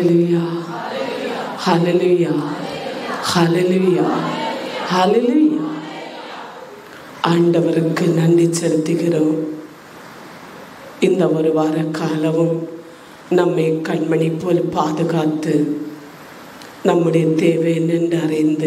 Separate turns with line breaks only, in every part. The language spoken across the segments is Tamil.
ஹalleluya ஹalleluya ஹalleluya ஹalleluya ஆண்டவருக்கு நன்றி செலுத்துகிறோம் இந்த ஒரு வார காலமும் நம்மை கண்மணி போல் பாதுகாத்து நம்முடைய தேவை என்னென்று அறிந்து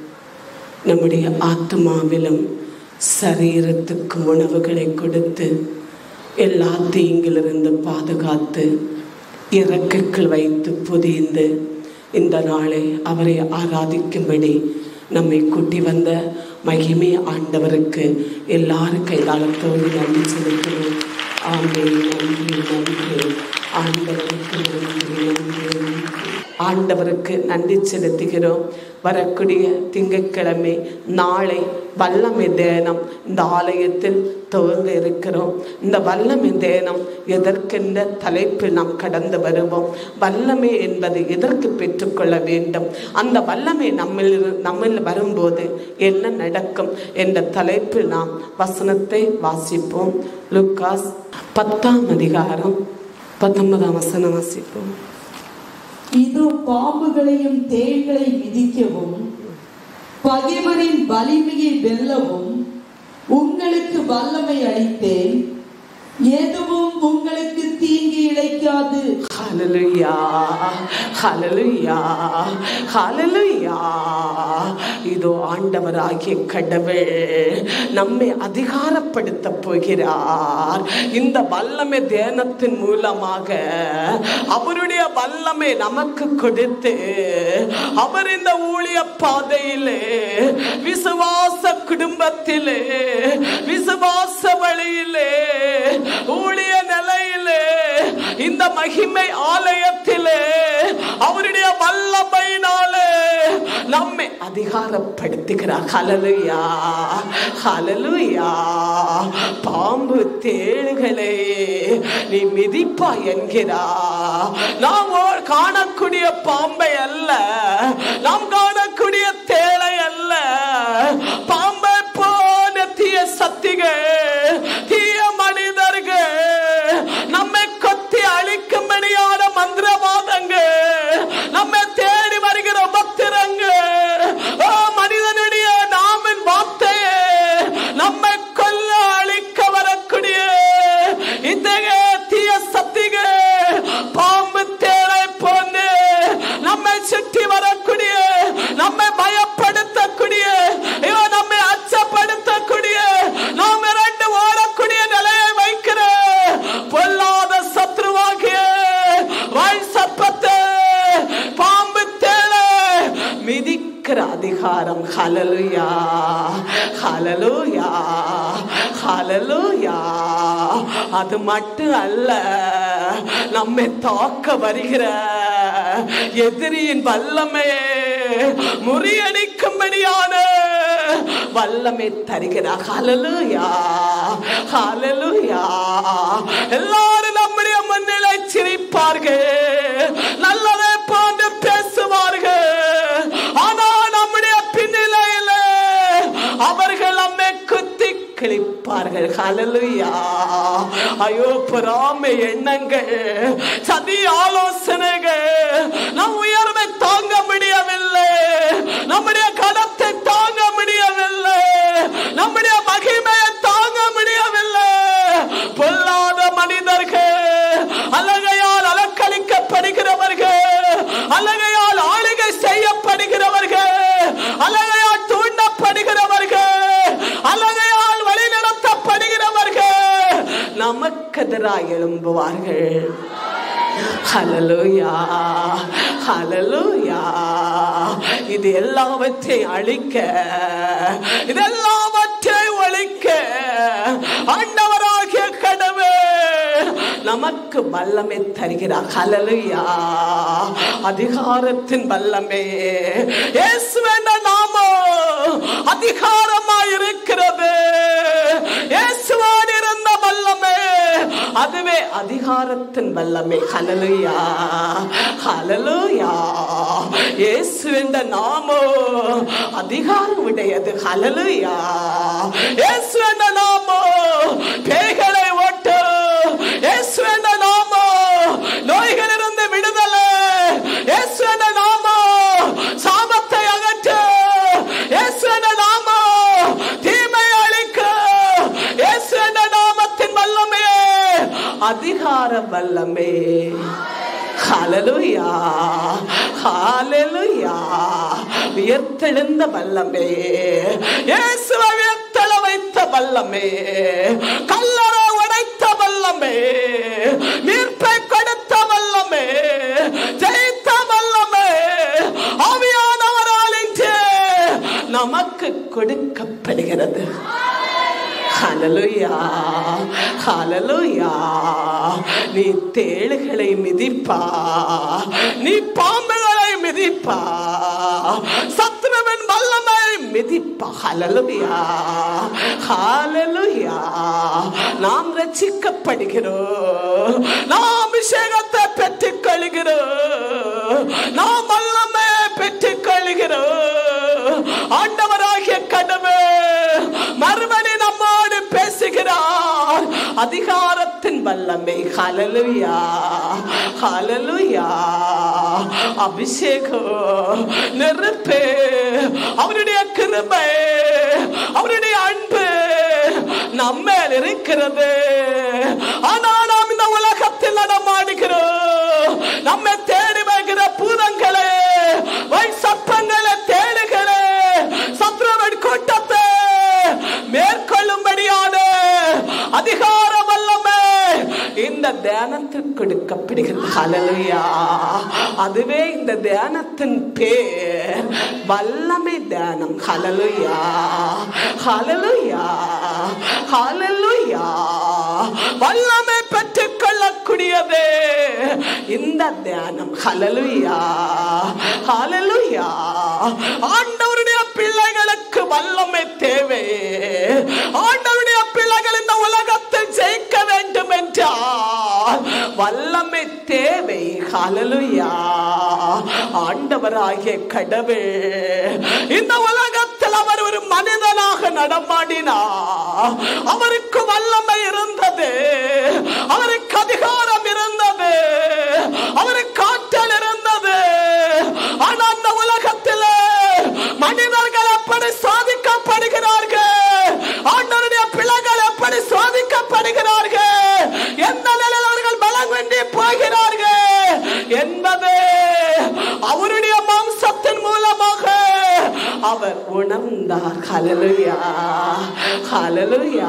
நம்முடைய ஆத்மாவிலும் சரீரத்துக்கு உணவுகளை கொடுத்து எல்லா தீங்கிலிருந்து பாதுகாத்து இறக்கைகள் வைத்து புதிந்து இந்த நாளை அவரை ஆராதிக்கும்படி நம்மை கூட்டி வந்த மகிமை ஆண்டவருக்கு எல்லாரும் கைதாளத்தோடு நன்றி செலுத்துகிறோம் ஆமே நன்றி நன்றி ஆண்டவருக்கு நன்றி நன்றி நன்றி ஆண்டவருக்கு நன்றி செலுத்துகிறோம் வரக்கூடிய திங்கட்கிழமை நாளை வல்லமை தேனம் இந்த ஆலயத்தில் துவங்க இருக்கிறோம் இந்த வல்லமை தேனம் எதற்கென்ற தலைப்பில் நாம் கடந்து வருவோம் வல்லமை என்பது எதற்கு பெற்றுக்கொள்ள வேண்டும் அந்த வல்லமை நம்மில் இரு- நம்மில் வரும்போது என்ன நடக்கும் என்ற தலைப்பில் நாம் வசனத்தை வாசிப்போம் லுக்காஸ் பத்தாம் அதிகாரம் பத்தொன்பதாம் வசனம் வாசிப்போம்
இதோ பாம்புகளையும் தேள்களை மிதிக்கவும் பகைவரின் வலிமையை வெல்லவும் உங்களுக்கு வல்லமை அளித்தேன் எதுவும் உங்களுக்கு தீங்கு இழைக்காது
ஹalleluya ஹalleluya ஹalleluya இதோ ஆண்டவராகிய கடவுள் நம்மை அதிகாரப்படுத்த போகிறார் இந்த வல்லமை தியானத்தின் மூலமாக அவருடைய வல்லமை நமக்கு கொடுத்து அவர் இந்த ஊழிய பாதையிலே விசுவாச குடும்பத்திலே விசுவாச வழியிலே ஊழிய நிலையிலே இந்த மகிமை ஆலயத்திலே அவருடைய வல்லமையினாலே நம்மை அதிகாரப்படுத்துகிறார் ஹalleluya ஹalleluya பாம்பு தேளுகளே நீ மிதிப்பா என்கிறா நாம் ஓ- காணக்கூடிய பாம்பை அல்ல நாம் காணக்கூடிய தேளை அல்ல பாம்பை போன தீய சக்திகள் தீய மனிதர்கள் நம்மை கொத்தி அழிக்கும்படியான மந்திரவாதங்கள் நம்மை தேடி வருகிற பக்திரங்கள் ஓ மனிதனுடைய நாமின் வார்த்தையே நம்மை கொல்ல அழிக்க வரக்கூடிய இத்தகைய தீய சக்திகள் பாம்பு தேரை போன்று நம்மை சுற்றி வரக்கூடிய நம்மை பயப்படுத்தக்கூடிய ஐயோ நம்மை அச்சப்படுத்தக்கூடிய நாம் இரண்டு ஓடக்கூடிய நிலையை வைக்கிற பொல்லாத சத்ருவாகிய வாய் சப்பத்தை பாம்பு தேளை மிதிக்கிற அதிகாரம் ஹalleluya ஹalleluya ஹalleluya அது மட்டும் அல்ல நம்மை தாக்க வருகிற எதிரியின் வல்லமையே முறியடிக்கும்படியான வல்லமை தருகிறார் ஹalleluya ஹalleluya எல்லாரும் நம்முடைய முன்னிலை சிரிப்பார்கள் நல்லதை போன்று பேசுவார்கள் ஆனால் நம்முடைய பின்னிலையில அவர்கள் நம்மை குத்தி கிழிப்பார்கள் ஹalleluya ஐயோ பொறாமை எண்ணங்கள் சதி ஆலோசனைகள் நம் உயர்வை தாங்க முடியவில்லை நம்முடைய கடத்தை தாங்க முடியவில்லை நம்முடைய மகிமையை தாங்க முடியவில்லை பொல்லாத மனிதர்கள் அழகையால் அலக்களிக்கப்படுகிறவர்கள் அழகையால் ஆளுகை செய்யப்படுகிறவர்கள் அழகையால் தூண்டப்படுகிறவர்கள் அழகையால் வழிநடத்தப்படுகிறவர்கள் நமக்கு எதிராக எழும்புவார்கள் ஹalleluya ஹalleluya இது எல்லாவற்றையும் அழிக்க இது எல்லாவற்றையும் ஒழிக்க ஆண்டவராகிய கடவுள் நமக்கு வல்லமை தருகிறார் ஹalleluya அதிகாரத்தின் வல்லமே இயேசுவின் நாமம் அதிகாரமா இருக்கிறது இயேசுவோடு இருந்த வல்லமே அதுவே அதிகாரத்தின் வல்லமை ஹalleluya ஹalleluya இயேசு என்ற நாமோ அதிகாரம் உடையது ஹalleluya இயேசு என்ற நாமோ பேய்களை ஓட்டு இயேசு என்ற நாமோ நோய்களிலிருந்து விடுதலை அதிகார வல்லமே ஹalleluya ஹalleluya உயர்த்தெழுந்த வல்லமே இயேசுவை உயர்த்தெழ வைத்த வல்லமே கல்லறை உடைத்த வல்லமே மீட்பை கொடுத்த வல்லமே ஜெயித்த வல்லமே ஆவியானவரால் இன்று நமக்கு கொடுக்கப்படுகிறது ஹalleluya ஹalleluya நீ தேளுகளை மிதிப்பா நீ பாம்புகளை மிதிப்பா சத்ருவின் வல்லமை மிதிப்பா ஹalleluya ஹalleluya நாம் ரட்சிக்கப்படுகிறோம் நாம் அபிஷேகத்தை பெற்றுக் கொள்கிறோம் நாம் வல்லமை பெற்றுக் கொள்கிறோம் ஆண்டவராகிய கடவுள் மறுபடி நம்மோடு பேசுகிறார் அதிகாரத்தின் வல்லமை ஹalleluya ஹalleluya அபிஷேகம் நெருப்பு அவருடைய கிருபை அவருடைய அன்பு நம்மேல் இருக்கிறது ஆனா நாம் இந்த உலகத்தில் நடமாடுகிறோம் நம்மை தேடி வருகிற பூதங்களே வை சப்பங்களே தேடுகளே சத்ருவன் கூட்டத்தை மேற்கொள்ளும்படியான அதிகார வல்லமை இந்த தியானத்தில் கொடுக்கப்படுகிறது ஹalleluya அதுவே இந்த தியானத்தின் பேர் வல்லமை தியானம் ஹalleluya ஹalleluya ஹalleluya வல்லமை பெற்றுக் கொள்ளக்கூடியது இந்த தியானம் ஹalleluya ஹalleluya ஆண்டவருடைய பிள்ளைகளுக்கு வல்லமை தேவை ஆண்டவருடைய பிள்ளைகள் இந்த உலகத்தில் ஜெயிக்க வேண்டும் என்றால் வல்லமை தேவை ஹalleluya ஆண்டவராகிய கடவுள் இந்த உலகத்தில் அவர் ஒரு மனிதனாக நடமாடினார் அவருக்கு வல்லமை இருந்தது அவருக்கு அதிகாரம் இருந்தது அவருக்கு ஆற்றல் இருந்தது ஆனா அந்த உலகத்தில் மனிதர்கள் எப்படி சாதிக்கப்படுகிறார்கள் ஆண்டவருடைய பிள்ளைகள் எப்படி சோதிக்கப்படுகிறார்கள் எந்த நிலையில் அவர்கள் பலம் கொண்டு போகிறார்கள் என்பது அவருடைய மாம்சத்தின் மூலமாக அவர் உணர்ந்தார் ஹalleluya ஹalleluya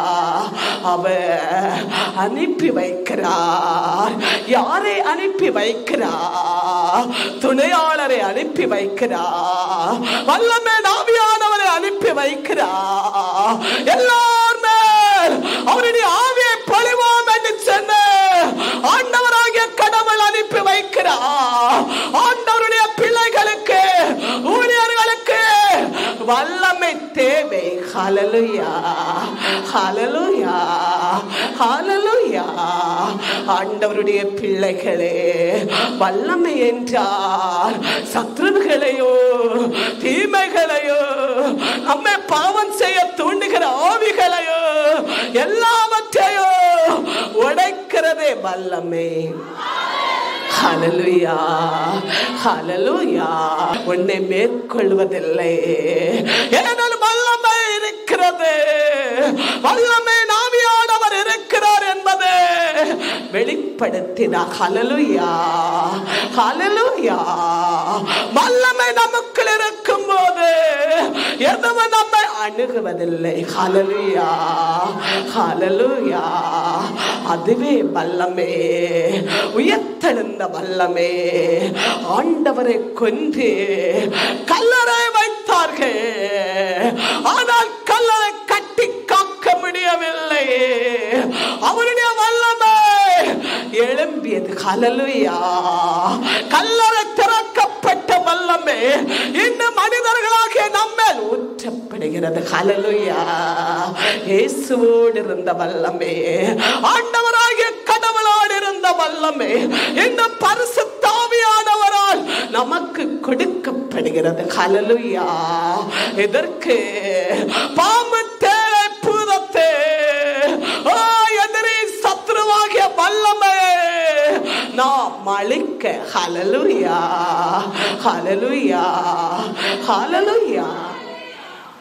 அவர் அனுப்பி வைக்கிறார் யாரை அனுப்பி வைக்கிறார் துணையாளரை அனுப்பி வைக்கிறார் வல்லமை நாவியானவரை அனுப்பி வைக்கிறார் எல்லார் மேல் அவருடைய ஆவியை பொழிவோம் என்று சொன்ன ஆண்டவராகிய கடவுள் அனுப்பி வைக்கிறார் ஆண்டவருடைய பிள்ளைகளுக்கு ஊழியர்களுக்கு வல்லமை தேவை ஹalleluya ஹalleluya ஹalleluya ஆண்டவருடைய பிள்ளைகளே வல்லமை என்றால் சத்ருகளையோ தீமைகளையோ நம்மை பாவம் செய்ய தூண்டுகிற ஆவிகளையோ எல்லாவற்றையோ உடைக்கிறதே வல்லமை ஹalleluya ஹalleluya உன்னை மேற்கொள்வதில்லை ஏனால் வல்லமை இருக்கிறது வல்லமை நாவியானவர் இருக்கிறார் என்பது வெளிப்படுத்தினார் ஹalleluya ஹalleluya வல்லமை நமக்குள் இருக்கும் போது எதுவும் நம்மை அணுகுவதில்லை ஹalleluya ஹalleluya அதுவே வல்லமே உயர்த்தெழுந்த வல்லமே ஆண்டவரை கொன்று கல்லறை வைத்தார்கள் ஆனால் கல்லறை கட்டி காக்க முடியவில்லை அவருடைய வல்லமை எழும்பியது ஹalleluya கல்லறை திறக்கப்பட்ட வல்லமே இந்த மனிதர்களாகிய நம்மேல் ஊற்றப்படுகிறது ஹalleluya இயேசுவோடு இருந்த வல்லமே ஆண்டவராகிய கடவுளோடு இருந்த வல்லமே இந்த பரிசுத்தாவியானவரால் நமக்கு கொடுக்கப்படுகிறது ஹalleluya இதற்கு பாம்பு தேவை பூதத்தே ஓ எதிரி சத்ருவாகிய வல்லமே நாம் அழிக்க ஹalleluya ஹalleluya ஹalleluya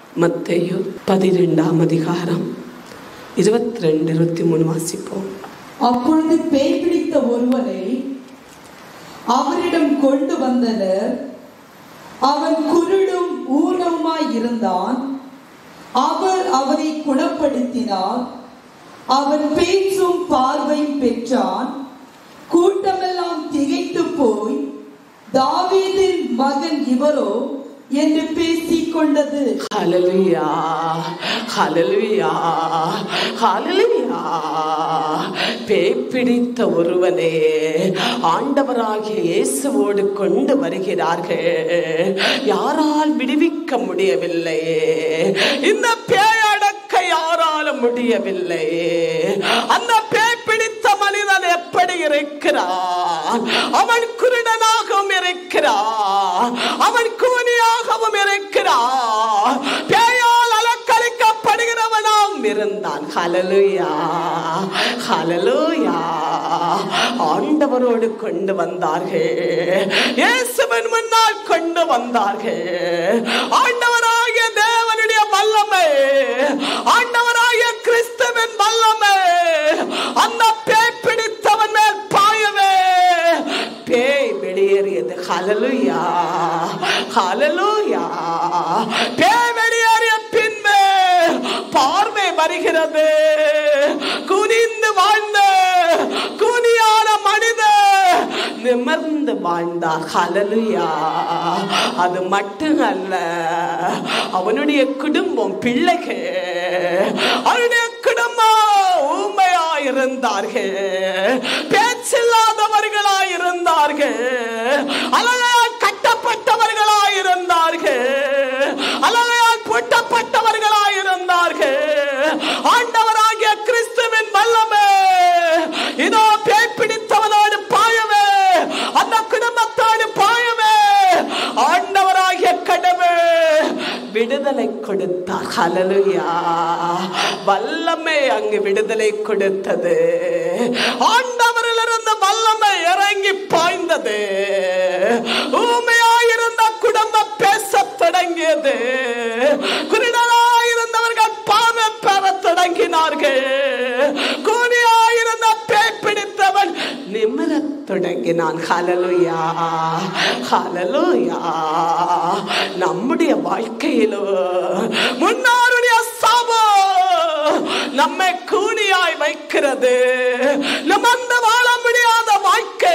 மத்தேயு பதிரெண்டாம் அதிகாரம் இருபத்தி ரெண்டு இருபத்தி மூணு வாசிப்போம்
அப்பொழுது பேய் பிடித்த ஒருவனை அவரிடம் கொண்டு வந்தனர் அவன் குருடும் ஊனவுமாய் இருந்தான் அவர் அவரை குணப்படுத்தினார் அவன் பேச்சும் பார்வையும் பெற்றான் கூட்டமெல்லாம் திகைத்து போய் தாவீதின் மகன் இவரோ என்று பேசிக் கொண்டது
ஹalleluya ஹalleluya ஹalleluya பேய் பிடித்த ஒருவனே ஆண்டவராகிய இயேசுவோடு கொண்டு வருகிறார்கள் யாரால் விடுவிக்க முடியவில்லை இந்த பேய் அடக்க யாராலும் முடியவில்லை அந்த பேய் பிடித்த மனிதன் எப்படி இருக்கிறான் அவன் குருடனாகவும் இருக்கிறான் அவன் கூனியாகவும் இருக்கிறான் பேயால் அலக்களிக்கப்படுகிறவனாகவும் இருந்தான் ஹalleluya ஹalleluya ஆண்டவரோடு கொண்டு வந்தார்கள் இயேசுவின் முன்னால் கொண்டு வந்தார்கள் ஆண்டவராகிய தேவனுடைய வல்லமை ஆண்டவராகிய கிறிஸ்துவின் வல்லமை அந்த பேய் பிடித்தவன் மேல் பாயவே பேய் வெளியேறியது ஹalleluya ஹalleluya பேய் வெளியேறிய பின்பு பார்வை வருகிறது குனிந்து வாழ்ந்த குனியான மனித நிமிர்ந்து வாழ்ந்தார் ஹalleluya அது மட்டும் அல்ல அவனுடைய குடும்பம் பிள்ளைகள் அவனுடைய குடும்பம் ஊமையாயிருந்தார்கள் பேச்சில்லாதவர்களாயிருந்தார்கள் அழகால் கட்டப்பட்டவர்களாயிருந்தார்கள் அழகால் பூட்டப்பட்டவர்களாயிருந்தார்கள் ஆண்டவராகிய கிறிஸ்துவின் வல்லமே இதோ பேய் பிடித்தவனோடு பாயவே அந்த குடும்பத்தோடு பாயவே ஆண்டவராகிய கடவுள் விடுதலை கொடுத்தார் ஹalleluya வல்லமை அங்கு விடுதலை கொடுத்தது ஆண்டவரிலிருந்து வல்லமை இறங்கி பாய்ந்தது ஊமையாயிருந்த குடும்பம் பேசத் தொடங்கியது குருடனாயிருந்தவர்கள் பார்வை பெறத் தொடங்கினார்கள் கூனியாயிருந்த பேய் பிடித்தவன் நிமிரத் தொடங்கினான் ஹalleluya ஹalleluya நம்முடைய வாழ்க்கையிலோ முன்னாருடைய சாபம் நம்மை கூனியாய் வைக்கிறது நிமிர்ந்து வாழ முடியாத வாழ்க்கை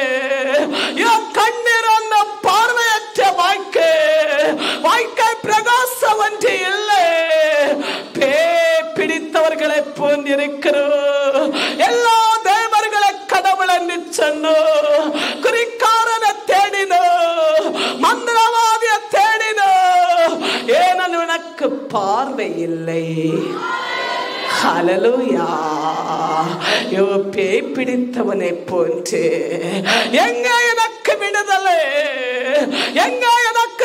என் கண்ணீர் அந்த பார்வையற்ற வாழ்க்கை வாழ்க்கை பிரகாசம் ஒன்று இல்லை பேய் பிடித்தவர்களை போன்றிருக்கிறோம் எல்லா தேவர்களை கடவுள் என்று சொன்னோ குறிக்காரனை தேடினோ மந்திரவாதிய தேடினோ ஏனெனில் உனக்கு பார்வை இல்லை ஹalleluya யோ பேய் பிடித்தவனை போன்று எங்க எனக்கு விடுதலை எங்க எனக்கு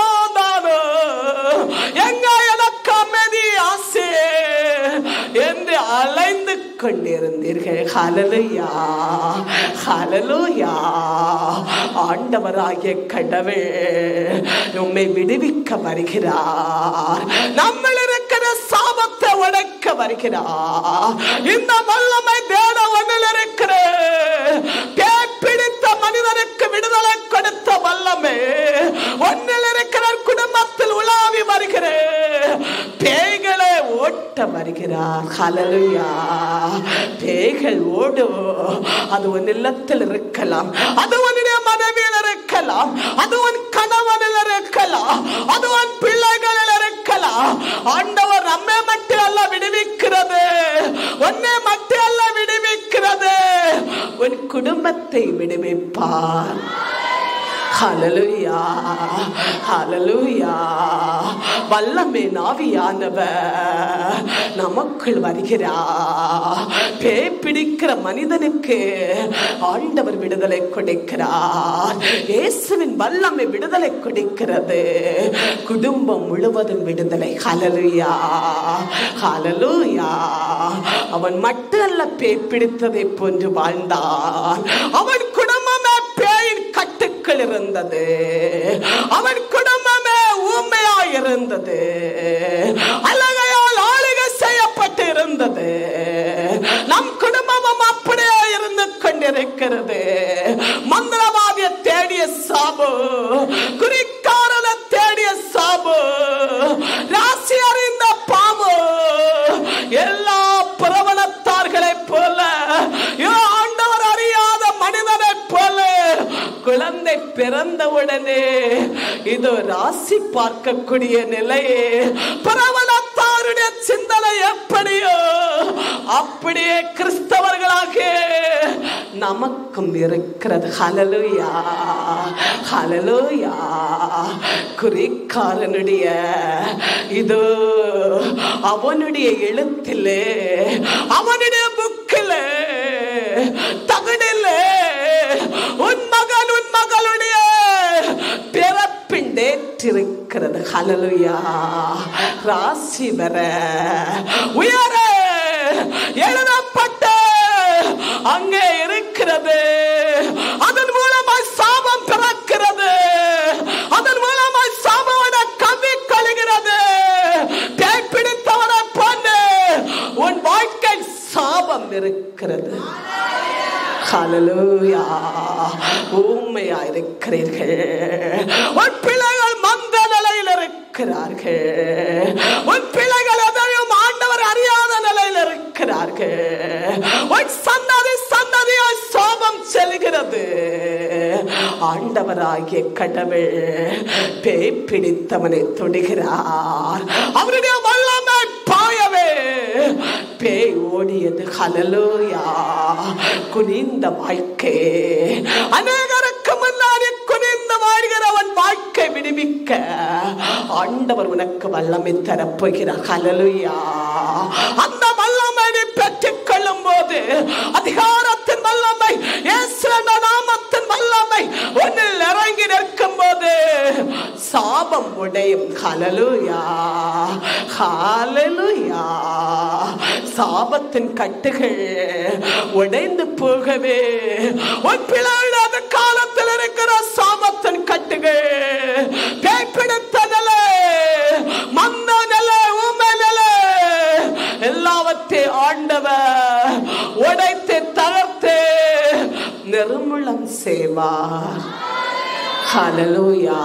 சமாதானம் எங்க எனக்கு அமைதி ஆசை என்று அலைந்து கொண்டிருந்தீர்கள் ஹalleluya ஹalleluya ஆண்டவராகிய கடவுள் உம்மை விடுவிக்க வருகிறார் நம்ம இருக்கிற சாபத்தை உடைக்க வருகிறார் இந்த வல்லமை தேட ஒன்றில் இருக்கிற பேய் பிடித்த மனிதனுக்கு விடுதலை கொடுத்த வல்லமை ஒன்றில் இருக்கிற குடும்பத்தில் உலாவி வருகிற பேய்களை ஓட்ட வருகிறார் ஹalleluya பேய்கள் ஓடும் அது உன் இல்லத்தில் இருக்கலாம் அது உன்னுடைய மனைவியில் இருக்கலாம் அது உன் கணவனில் இருக்கலாம் அது உன் பிள்ளைகளில் இருக்கலாம் ஆண்டவர் நம்மை மட்டும் அல்ல விடுவிக்கிறது உன்னை மட்டும் அல்ல விடுவிக்கிறது உன் குடும்பத்தை விடுவிப்பார் ஹalleluya ஹalleluya வல்லமே நாவியானவர் நமக்குள் வருகிறார் பேய் பிடிக்கிற மனிதனுக்கு ஆண்டவர் விடுதலை கொடுக்கிறார் இயேசுவின் வல்லமை விடுதலை கொடுக்கிறது குடும்பம் முழுவதும் விடுதலை ஹalleluya ஹalleluya அவன் மட்டும் அல்ல பேய் பிடித்ததை போன்று வாழ்ந்தான் அவன் குடும்பமே பேயின் கட்டுக்கள் இருந்தது அவன் குடும்பமே ஊமையா இருந்தது அழகையால் ஆளுகை செய்யப்பட்டு இருந்தது நம் குடும்பம் சாபம் அப்படியே இருந்து கொண்டிருக்கிறது மந்திரவாதிய தேடிய சாபு குறிக்காரன தேடிய சாபு ராசி அறிந்த பாம்பு எல்லா பிரபலத்தார்களை போல இதோ ஆண்டவர் அறியாத மனிதனை போல குழந்தை பிறந்தவுடனே இது ராசி பார்க்கக்கூடிய நிலை பிரபலத்தாருடைய சிந்தனை எப்படியோ அப்படியே கிறிஸ்தவர்களாக நமக்கும் இருக்கிறது ஹலலுயா ஹலலுயா குறிக்காரனுடைய இது அவனுடைய எழுத்திலே அவனுடைய புக்கிலே தகடிலே உன் மகன் உன் மகளுடைய பிறப்பின் டேற்றிருக்கிறது ஹலலுயா ராசி வர உயர எழுதப்பட்ட அங்கே இருக்கிறது அதன் மூலமாய் சாபம் பிறக்கிறது அதன் மூலமாய் சாபவன கவி கழுகிறது பேய் பிடித்தவனை போன்று உன் வாழ்க்கை சாபம் இருக்கிறது ஹalleluya உண்மையா இருக்கிறீர்கள் உன் பிள்ளைகள் மந்த நிலையில் இருக்கிறார்கள் உன் பிள்ளைகள் எதையும் ஆண்டவர் அறியாத நிலையில் இருக்கிறார்கள் உன் சந்ததி சந்ததியாய் சாபம் செல்கிறது ஆண்டவராகிய கடவுள் பேய் பிடித்தவனை தொடுகிறார் அவருடைய வல்லமை பாயவே பேய் ஓடியது ஹலலோயா குனிந்த வாழ்க்கை அநேகருக்கு முன்னாடி குனிந்த வாழ்கிறவன் வாழ்க்கை விடுவிக்க ஆண்டவர் உனக்கு வல்லமை தரப்போகிறார் ஹலலுயா அந்த வல்லமை நீ பெற்றுக் கொள்ளும் போது அதிகாரத்தின் வல்லமை இயேசுவின் நாமத்தின் வல்லமை உன்னில் இறங்கி நிற்கும் போது சாபம் உடையும் ஹலலுயா ஹalleluya சாபத்தின் கட்டுகள் உடைந்து போகவே உன் பிள்ளைகள் அந்த காலத்தில் இருக்கிற சாபத்தின் கட்டுகள் பேய்பிடித்த நிலை மந்த நிலை ஊமை நிலை எல்லாவற்றையும் ஆண்டவர் உடைத்து தகர்த்து நிர்மூலம் செய்வார் ஹalleluya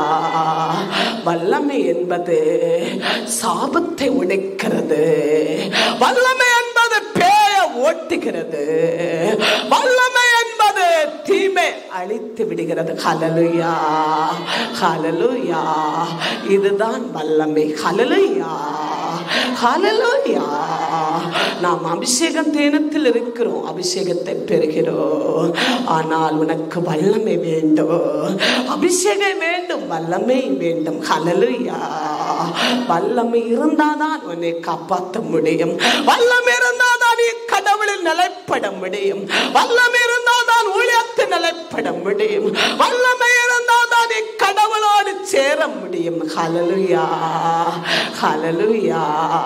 வல்லமை என்பது சாபத்தை உடைக்கிறது வல்லமை என்பது பேய ஓட்டுகிறது வல்லமை என்பது தீமை அழித்து விடுகிறது ஹalleluya ஹalleluya இதுதான் வல்லமை ஹalleluya ஹalleluya நாம் அபிஷேகம் தேனத்தில் இருக்கிறோம் அபிஷேகத்தை பெறுகிறோம் ஆனால் உனக்கு வல்லமை வேண்டும் அபிஷேகம் வேண்டும் வல்லமை வேண்டும் ஹalleluya வல்லமை இருந்தாதான் உன்னை காப்பாற்ற முடியும் வல்லமை இருந்தாதான் நீ கடவுளில் நிலைப்பட முடியும் வல்லமை இருந்தாதான் ஊழியத்தில் நிலைப்பட முடியும் வல்லமை இருந்தாதான் நீ கடவுளோடு சேர முடியும் ஹalleluya ஹalleluya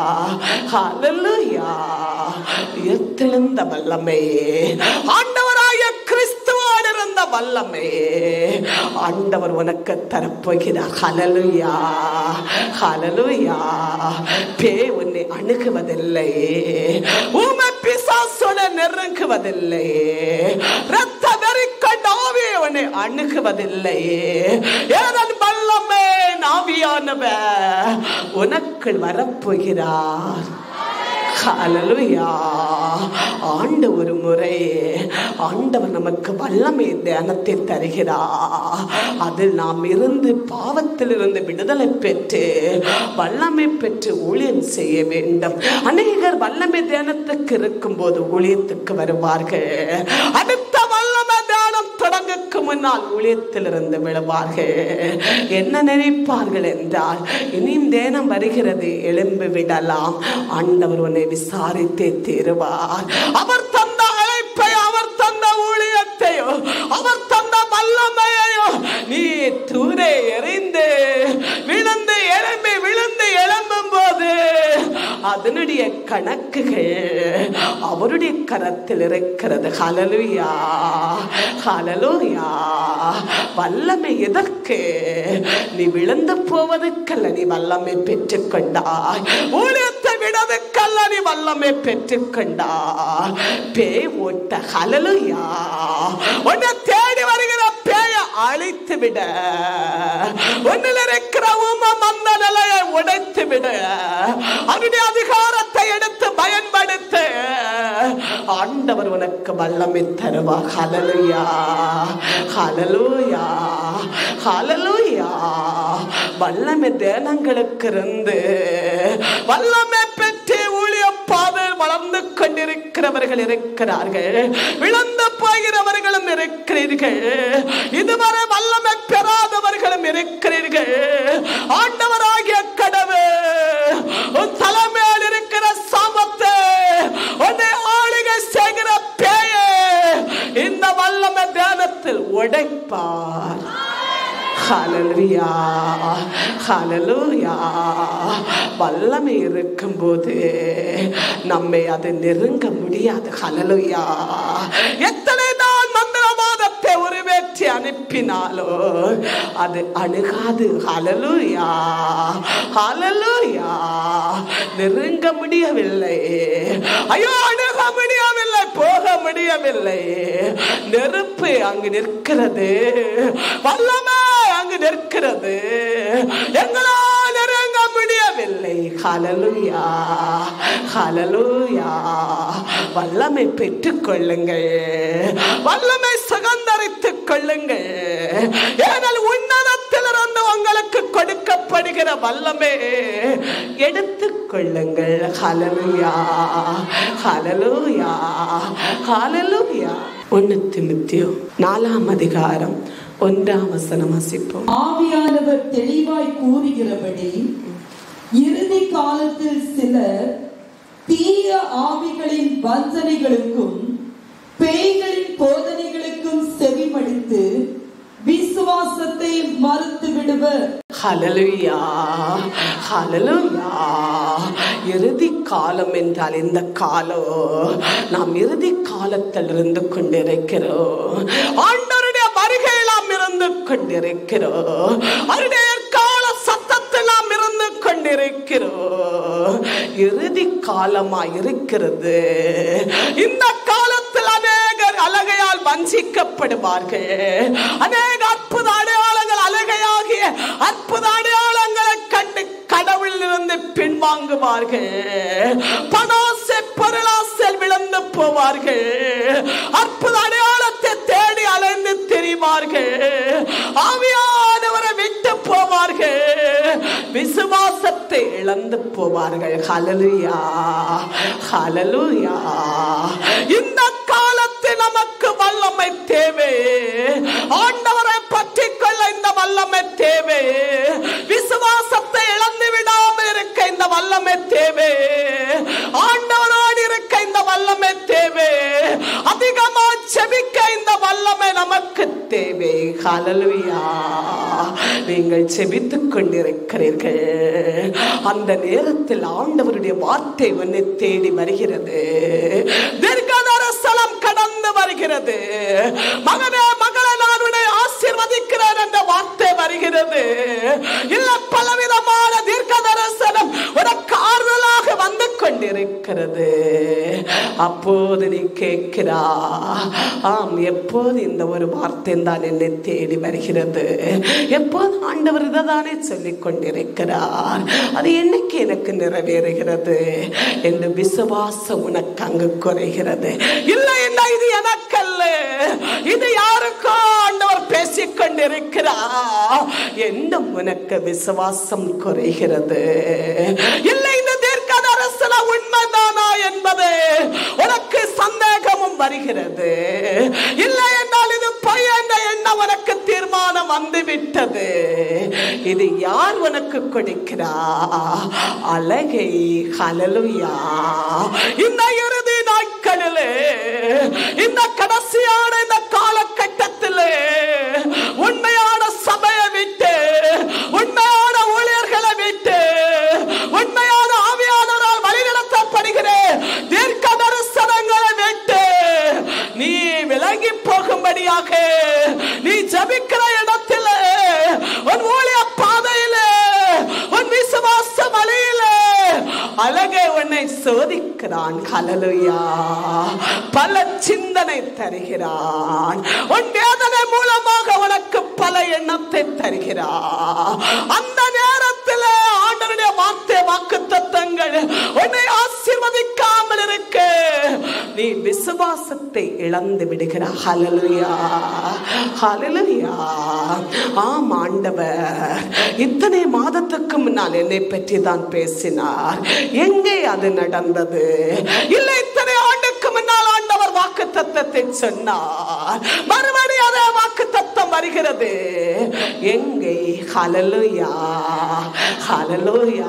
ஹalleluya உயர்த்தெழுந்த வல்லமை ஆண்டவராய கிறிஸ்துவோடு இருந்த வல்லமை ஆண்டவர் உனக்கு தரப்போகிறார் ஹalleluya ஹalleluya பே உன்னை அணுகுவதில்லை ஊமை பிசாசுட நெருங்குவதில்லை ரத்த வெறிக்கொண்ட ஆவி உன்னை அணுகுவதில்லை ஏதன் வல்லமே நாவியானவ உனக்குள் வரப்போகிறார் ஹalleluya ஆண்டு ஒரு முறை ஆண்டவர் நமக்கு வல்லமை தியானத்தை தருகிறார் அதில் நாம் இருந்து பாவத்திலிருந்து விடுதலை பெற்று வல்லமை பெற்று ஊழியம் செய்ய வேண்டும் அநேகர் வல்லமை தியானத்துக்கு இருக்கும் போது ஊழியத்துக்கு வருவார்கள் அடுத்த வல்லமை தியானம் தொடங்குக்கு முன்னால் ஊழியத்திலிருந்து விழுவார்கள் என்ன நினைப்பார்கள் என்றால் இனியும் தேனம் வருகிறது எழும்பி விடலாம் ஆண்டவர் உன்னை விசாரித்தே தீருவார் அவர் தந்த அழைப்பை அவர் தந்த ஊழியத்தையோ அவர் தந்த வல்லமையையோ நீ தூரே எறிந்து விழுந்து எழும்பி விழுந்து எழும்பும் போது அதனுடைய கணக்குகள் அவருடைய கரத்தில் இருக்கிறது ஹalleluya ஹalleluya வல்லமை எதற்கு நீ விழுந்து போவதற்கல்ல நீ வல்லமை பெற்றுக்கொண்டாய் ஊழியத்தை விடுவதற்கல்ல நீ வல்லமை பெற்றுக்கொண்டா பேய் ஓட்ட ஹலலுயா உன்னை தேடி வருகிற பேய அழித்து விட உன்னில் இருக்கிற உமம் அந்த நிலையை உடைத்து விட அதனுடைய அதிகாரத்தை எடுத்து பயன்படுத்து ஆண்டவர் உனக்கு வல்லமை தருவா ஹலலுயா ஹலலுயா ஹலலுயா வல்லமை தேனங்களுக்கு இருந்து வல்லமை பெற்று ஊழிய பாதையில் வளர்ந்து கொண்டிருக்கிறவர்கள் இருக்கிறார்கள் விழுந்து போகிறவர்களும் இருக்கிறீர்கள் இதுவரை வல்லமை பெறாதவர்களும் இருக்கிறீர்கள் ஆண்டவராகிய கடவு உன் தலைமையில் இருக்கிற சாபத்தை உன்னை ஆளுகை செய்கிற பேயே இந்த வல்லமை தியானத்தில் உடைப்பார் ஹalleluya ஹalleluya வல்லமை இருக்கும்போது நம்மை அது நெருங்க முடியாது ஹalleluya எத்தனை தான் மந்திரவாதத்தை உருவேற்றி அனுப்பினாலோ அது அணுகாது ஹalleluya ஹalleluya நெருங்க முடியவில்லை ஐயோ அணுக முடியவில்லை போக முடியவில்லை நெருப்பு அங்கு நிற்கிறது வல்லமை அங்கு நிற்கிறது எங்களால் நெருங்க முடியவில்லை ஹalleluya ஹalleluya வல்லமை பெற்றுக் கொள்ளுங்கள் வல்லமை சுகந்தரித்துக் கொள்ளுங்கள் ஏனால் உன்னதத்திலிருந்து உங்களுக்கு கொடுக்கப்படுகிற வல்லமை எடுத்துக் கொள்ளுங்கள் ஹalleluya ஹalleluya ஹalleluya ஒன்னு திமுத்தியோ நாலாம் அதிகாரம் ஒன்றாம் வசனம் வசிப்போம்
ஆவியானவர் தெளிவாய் கூறுகிறபடி இறுதி காலத்தில் சிலர் தீய ஆவிகளின் வஞ்சனைகளுக்கும் பேய்களின் போதனைகளுக்கும் செவிமடித்து விசுவாசத்தை மறுத்து விடுவர்
ஹalleluya ஹalleluya இறுதி காலம் என்றால் இந்த காலம் நாம் இறுதி காலத்தில் இருந்து கொண்டிருக்கிறோம் ஆண்டவருடைய வருகையில் நாம் இருந்து கொண்டிருக்கிறோம் அவருடைய கால சத்தத்தில் நாம் இருந்து கொண்டிருக்கிறோம் இறுதி காலமா இருக்கிறது இந்த காலத்தில் அநேகர் அழகையால் வஞ்சிக்கப்படுவார்கள் அநேக அற்புத அடையாளங்கள் அழகையாகிய அற்புத அடையாளங்களை கண்டு கடவுளில் இருந்து பின்வாங்குவார்கள் பணாசை பொருளாசல் விழுந்து போவார்கள் அற்புத அடையாளத்தை தேடி அலைந்து திரிவார்கள் ஆவியானவரை விட்டு போவார்கள் விசுவாசத்தை இழந்து போவார்கள் ஹalleluya ஹalleluya இந்த காலத்தில் நமக்கு வல்லமை தேவை ஆண்டவரை பற்றி கொள்ள இந்த வல்லமை தேவை விசுவாசத்தை இழந்து விடாமல் இருக்க இந்த வல்லமை தேவை ஆண்டவரோடு இருக்க இந்த வல்லமை தேவை அதிகமா செபிக்க இந்த வல்லமை நமக்கு தேவை ஹalleluya நீங்கள் செபித்துக் கொண்டிருக்கிறீர்கள் அந்த நேரத்தில் ஆண்டவருடைய வார்த்தை உன்னை தேடி வருகிறது தீர்க்கதரிசனம் கடந்து வருகிறது மகனே மகளே நான் உன்னை ஆசீர்வதிக்கிறேன் என்ற வார்த்தை வருகிறது இல்ல பலவிதமான தீர்க்க தரிசனம் உனக்கு ஆறுதலாக வந்து கொண்டிருக்கிறது அப்போது நீ கேட்கிறா ஆம் எப்போது இந்த ஒரு வார்த்தை தான் என்னை தேடி வருகிறது எப்போது ஆண்டவர் இதைதானே சொல்லிக் கொண்டிருக்கிறார் அது என்னைக்கு எனக்கு நிறைவேறுகிறது என்று விசுவாசம் உனக்கு அங்கு குறைகிறது இல்லை இல்லை இது எனக்கல்ல இது யாருக்கோ ஆண்டவர் பேசிக் கொண்டிருக்கிறார் என்னும் உனக்கு விசுவாசம் குறைகிறது இல்லை இந்த தீர்க்க தரிசன உண்மைதானா என்பது உனக்கு சந்தேகமும் வருகிறது இல்லை என்றால் இது பொய் என்ற எண்ணம் உனக்கு தீர்மானம் வந்து விட்டது இது யார் உனக்கு கொடுக்கிறா அழகை ஹலலுயா இந்த இறுதி நாட்களிலே இந்த கடைசியான இந்த காலகட்டத்திலே உண்மையான சபையை விட்டு உண்மையான ஊழியர்களை விட்டு உண்மையான ஆவியானவரால் வழிநடத்தப்படுகிற தீர்க்க தரிசனங்களை விட்டு நீ விலகி போகும்படியாக நீ ஜபிக்கிற இடத்துல உன் ஊழிய பாதையில உன் விசுவாச வழியில அழகே உன்னை சோதிக்கிறான் ஹalleluya பல சிந்தனை தருகிறான் உன் வேதனை மூலமாக உனக்கு பல எண்ணத்தை தருகிறான் அந்த நேரத்தில் ஆண்டவருடைய வார்த்தை வாக்கு தத்தங்கள் உன்னை ஆசீர்வதிக்காமல் இருக்க நீ விசுவாசத்தை இழந்து விடுகிறாய் ஹalleluya ஹalleluya ஆம் ஆண்டவர் இத்தனை மாதத்துக்கு முன்னால் என்னை பற்றி தான் பேசினார் எங்கே அது நடந்தது இல்லை இத்தனை ஆண்டுக்கு முன்னால் ஆண்டவர் வாக்கு தத்தத்தை சொன்னார் மறுபடியும் அதே வாக்கு தத்தம் வருகிறது எங்கே ஹalleluya ஹalleluya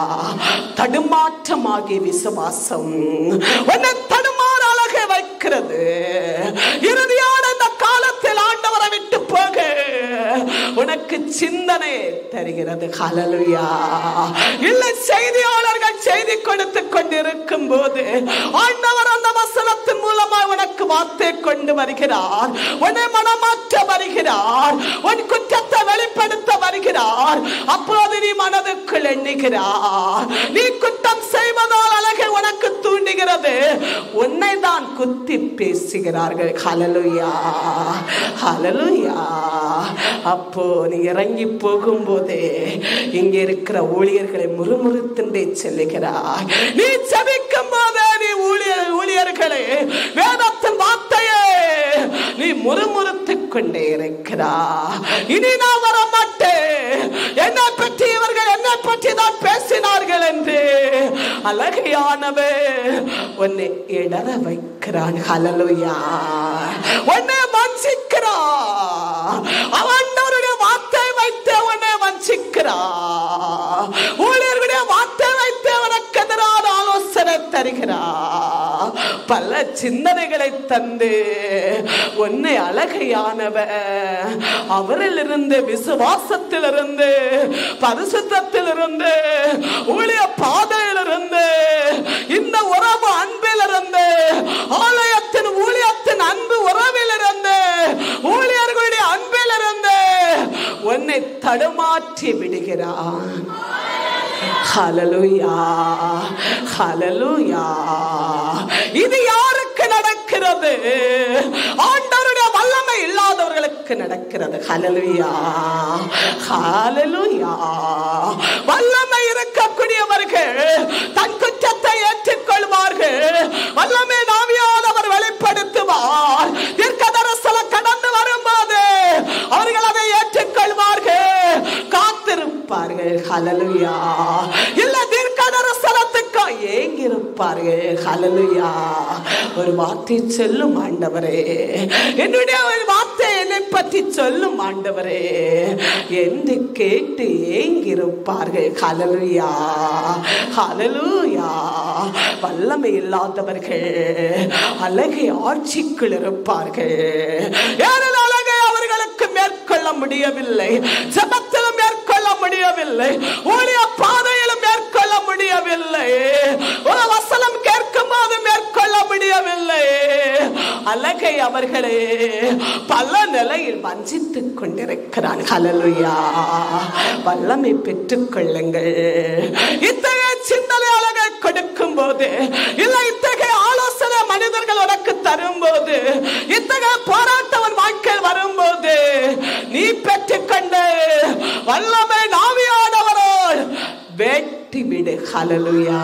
தடுமாற்றமாகிய விசுவாசம் உன்னை தடுமாற அழக வைக்கிறது இறுதியான இந்த காலத்தில் ஆண்டவரை விட்டு போக உனக்கு சிந்தனை தருகிறது ஹalleluya இல்லை செய்தியாளர்கள் செய்தி கொடுத்து கொண்டிருக்கும் போது ஆண்டவர் அந்த வசனத்தின் மூலமாக உனக்கு வார்த்தை கொண்டு வருகிறார் உன்னை மனமாற்ற வருகிறார் உன் குற்றத்தை வெளிப்படுத்த வருகிறார் அப்போது நீ மனதுக்குள் எண்ணுகிறார் நீ குற்றம் செய்வதால் அழகை உனக்கு தூண்டுகிறது உன்னை தான் குத்தி பேசுகிறார்கள் ஹalleluya ஹalleluya அப்போ நீ இறங்கி போகும்போதே இங்க இருக்கிற ஊழியர்களை முறுமுறுத்துண்டே செல்லுகிறாய் நீ ஜெபிக்கும் போதே நீ ஊழியர் ஊழியர்களே வேதத்தின் வார்த்தையே நீ முறுமுறுத்துக் கொண்டே இருக்கிறா இனி நான் வர மாட்டேன் என்னை பற்றி இவர்கள் என்னை பற்றி தான் பேசினார்கள் என்று அழகையானவே உன்னை இடற வைக்கிறான் ஹalleluya உன்னை வஞ்சிக்கிறான் அவனுடைய வார்த்தை வைத்து உன்னை வஞ்சிக்கிறான் ஊழியர்களுடைய வார்த்தை வைத்து உனக்கு எதிரான ஆலோசனை தருகிறான் பல சிந்தனைகளை தந்து உன்னை அழகையானவ அவரிலிருந்து விசுவாசத்திலிருந்து பரிசுத்தத்திலிருந்து ஊழிய பாதையிலிருந்து இந்த உறவு அன்பிலிருந்து ஆலயத்தின் ஊழியத்தின் அன்பு உறவிலிருந்து ஊழியர்களுடைய அன்பிலிருந்து உன்னை தடுமாற்றி விடுகிறான் ஹalleluya ஹalleluya இது யாருக்கு நடக்கிறது ஆண்டவருடைய வல்லமை இல்லாதவர்களுக்கு நடக்கிறது ஹalleluya ஹalleluya வல்லமை இருக்கக்கூடியவர்கள் தன் குற்றத்தை ஏற்றுக்கொள்வார்கள் வல்லமை நாவியானவர் வெளிப்படுத்துவார் தீர்க்கதரிசன கடந்து வரும்போது அவர்கள் அதை ஏற்றுக்கொள்வார்கள் காத்திருப்பார்கள் ஹalleluya இல்ல தீர்க்கதரிசனத்துக்கு ஏங்கிருப்பார்கள் ஹalleluya ஒரு வார்த்தை சொல்லும் ஆண்டவரே என்னுடைய ஒரு வார்த்தை என்னை பற்றி சொல்லும் ஆண்டவரே என்று கேட்டு ஏங்கிருப்பார்கள் ஹalleluya ஹalleluya வல்லமை இல்லாதவர்கள் அழகை ஆட்சிக்குள் இருப்பார்கள் ஏனெனில் அழகை அவர்களுக்கு மேற்கொள்ள முடியவில்லை ஜபத்திலும் மேற்கொள்ள முடியவில்லை ஊழிய பாதையிலும் மேற்கொள்ள முடியவில்லை ஒரு வசனம் கேட்கும் போது மேற்கொள்ள முடியவில்லை அழகை அவர்களே பல நிலையில் வஞ்சித்துக் கொண்டிருக்கிறான் ஹalleluya வல்லமை பெற்றுக் கொள்ளுங்கள் இத்தகைய சிந்தனை அழகை கொடுக்கும் போது இல்லை இத்தகைய ஆலோசனை மனிதர்கள் உனக்கு தரும்போது இத்தகைய போராட்டம் உன் வாழ்க்கையில் வரும்போது நீ பெற்றுக்கொண்டு வல்லமை நாவியானவரோடு வெட்டி விடு ஹalleluya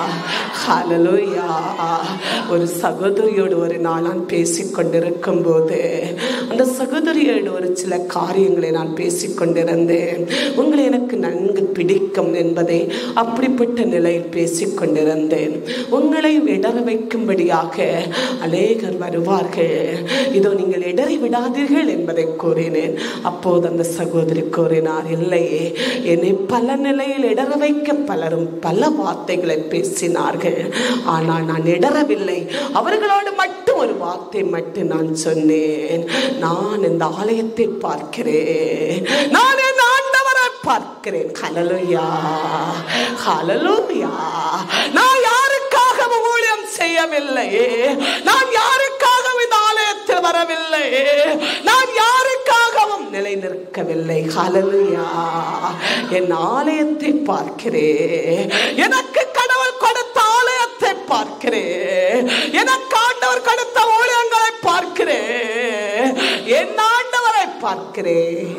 ஹalleluya ஒரு சகோதரியோடு ஒரு நாள் நான் பேசிக் கொண்டிருக்கும் போது அந்த சகோதரியோடு ஒரு சில காரியங்களை நான் பேசிக் கொண்டிருந்தேன் உங்களை எனக்கு நன்கு பிடிக்கும் என்பதை அப்படிப்பட்ட நிலையில் பேசிக் கொண்டிருந்தேன் உங்களை இடர வைக்கும்படியாக அநேகர் வருவார்கள் இதோ நீங்கள் இடறி விடாதீர்கள் என்பதை கூறினேன் அப்போது அந்த சகோதரி கூறினார் இல்லையே என்னை பல நிலையில் இடர வைக்க பலரும் பல வார்த்தைகளை பேசினார்கள் ஆனால் நான் இடரவில்லை அவர்களோடு மட்டும் ஒரு வார்த்தை மட்டும் நான் சொன்னேன் நான் இந்த ஆலயத்தை பார்க்கிறேன் நான் என் ஆண்டவரை பார்க்கிறேன் ஹalleluya ஹalleluya நான் யாருக்காகவும் ஊழியம் செய்யவில்லை நான் யாருக்காகவும் இந்த ஆலயத்தில் வரவில்லை நான் யாருக்காகவும் நிலை நிற்கவில்லை ஹalleluya என் ஆலயத்தை பார்க்கிறேன் எனக்கு கடவுள் கொடுத்த ஆலயத்தை பார்க்கிறேன்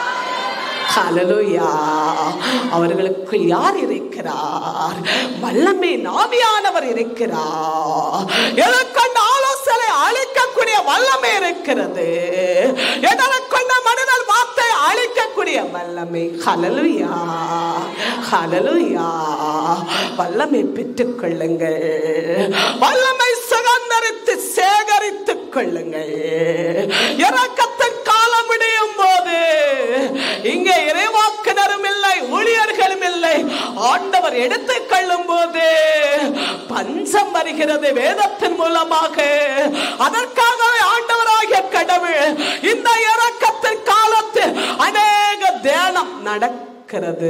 ஹalleluya அவர்களுக்கு யார் இருக்கிறார் வல்லமை நாவியானவர் இருக்கிறார் எதற்கொண்ட ஆலோசனை அழிக்கக்கூடிய வல்லமை இருக்கிறது எதற்கொண்ட மனிதன் வார்த்தை அழிக்கக்கூடிய வல்லமை ஹalleluya ஹalleluya வல்லமை பெற்றுக் கொள்ளுங்கள் வல்லமை சுதந்திரித்து சேகரித்துக் கொள்ளுங்கள் இறக்கத்தின் காலம் முடியும் போது இங்கே இறைவாக்கினரும் இல்லை ஊழியர்களும் இல்லை ஆண்டவர் எடுத்துக் கொள்ளும் போது பஞ்சம் வருகிறது வேதத்தின் மூலமாக அதற்காகவே ஆண்டவராகிய கடவுள் இந்த இறக்கத்தின் காலத்தில் அநேக தியானம் நடக்கிறது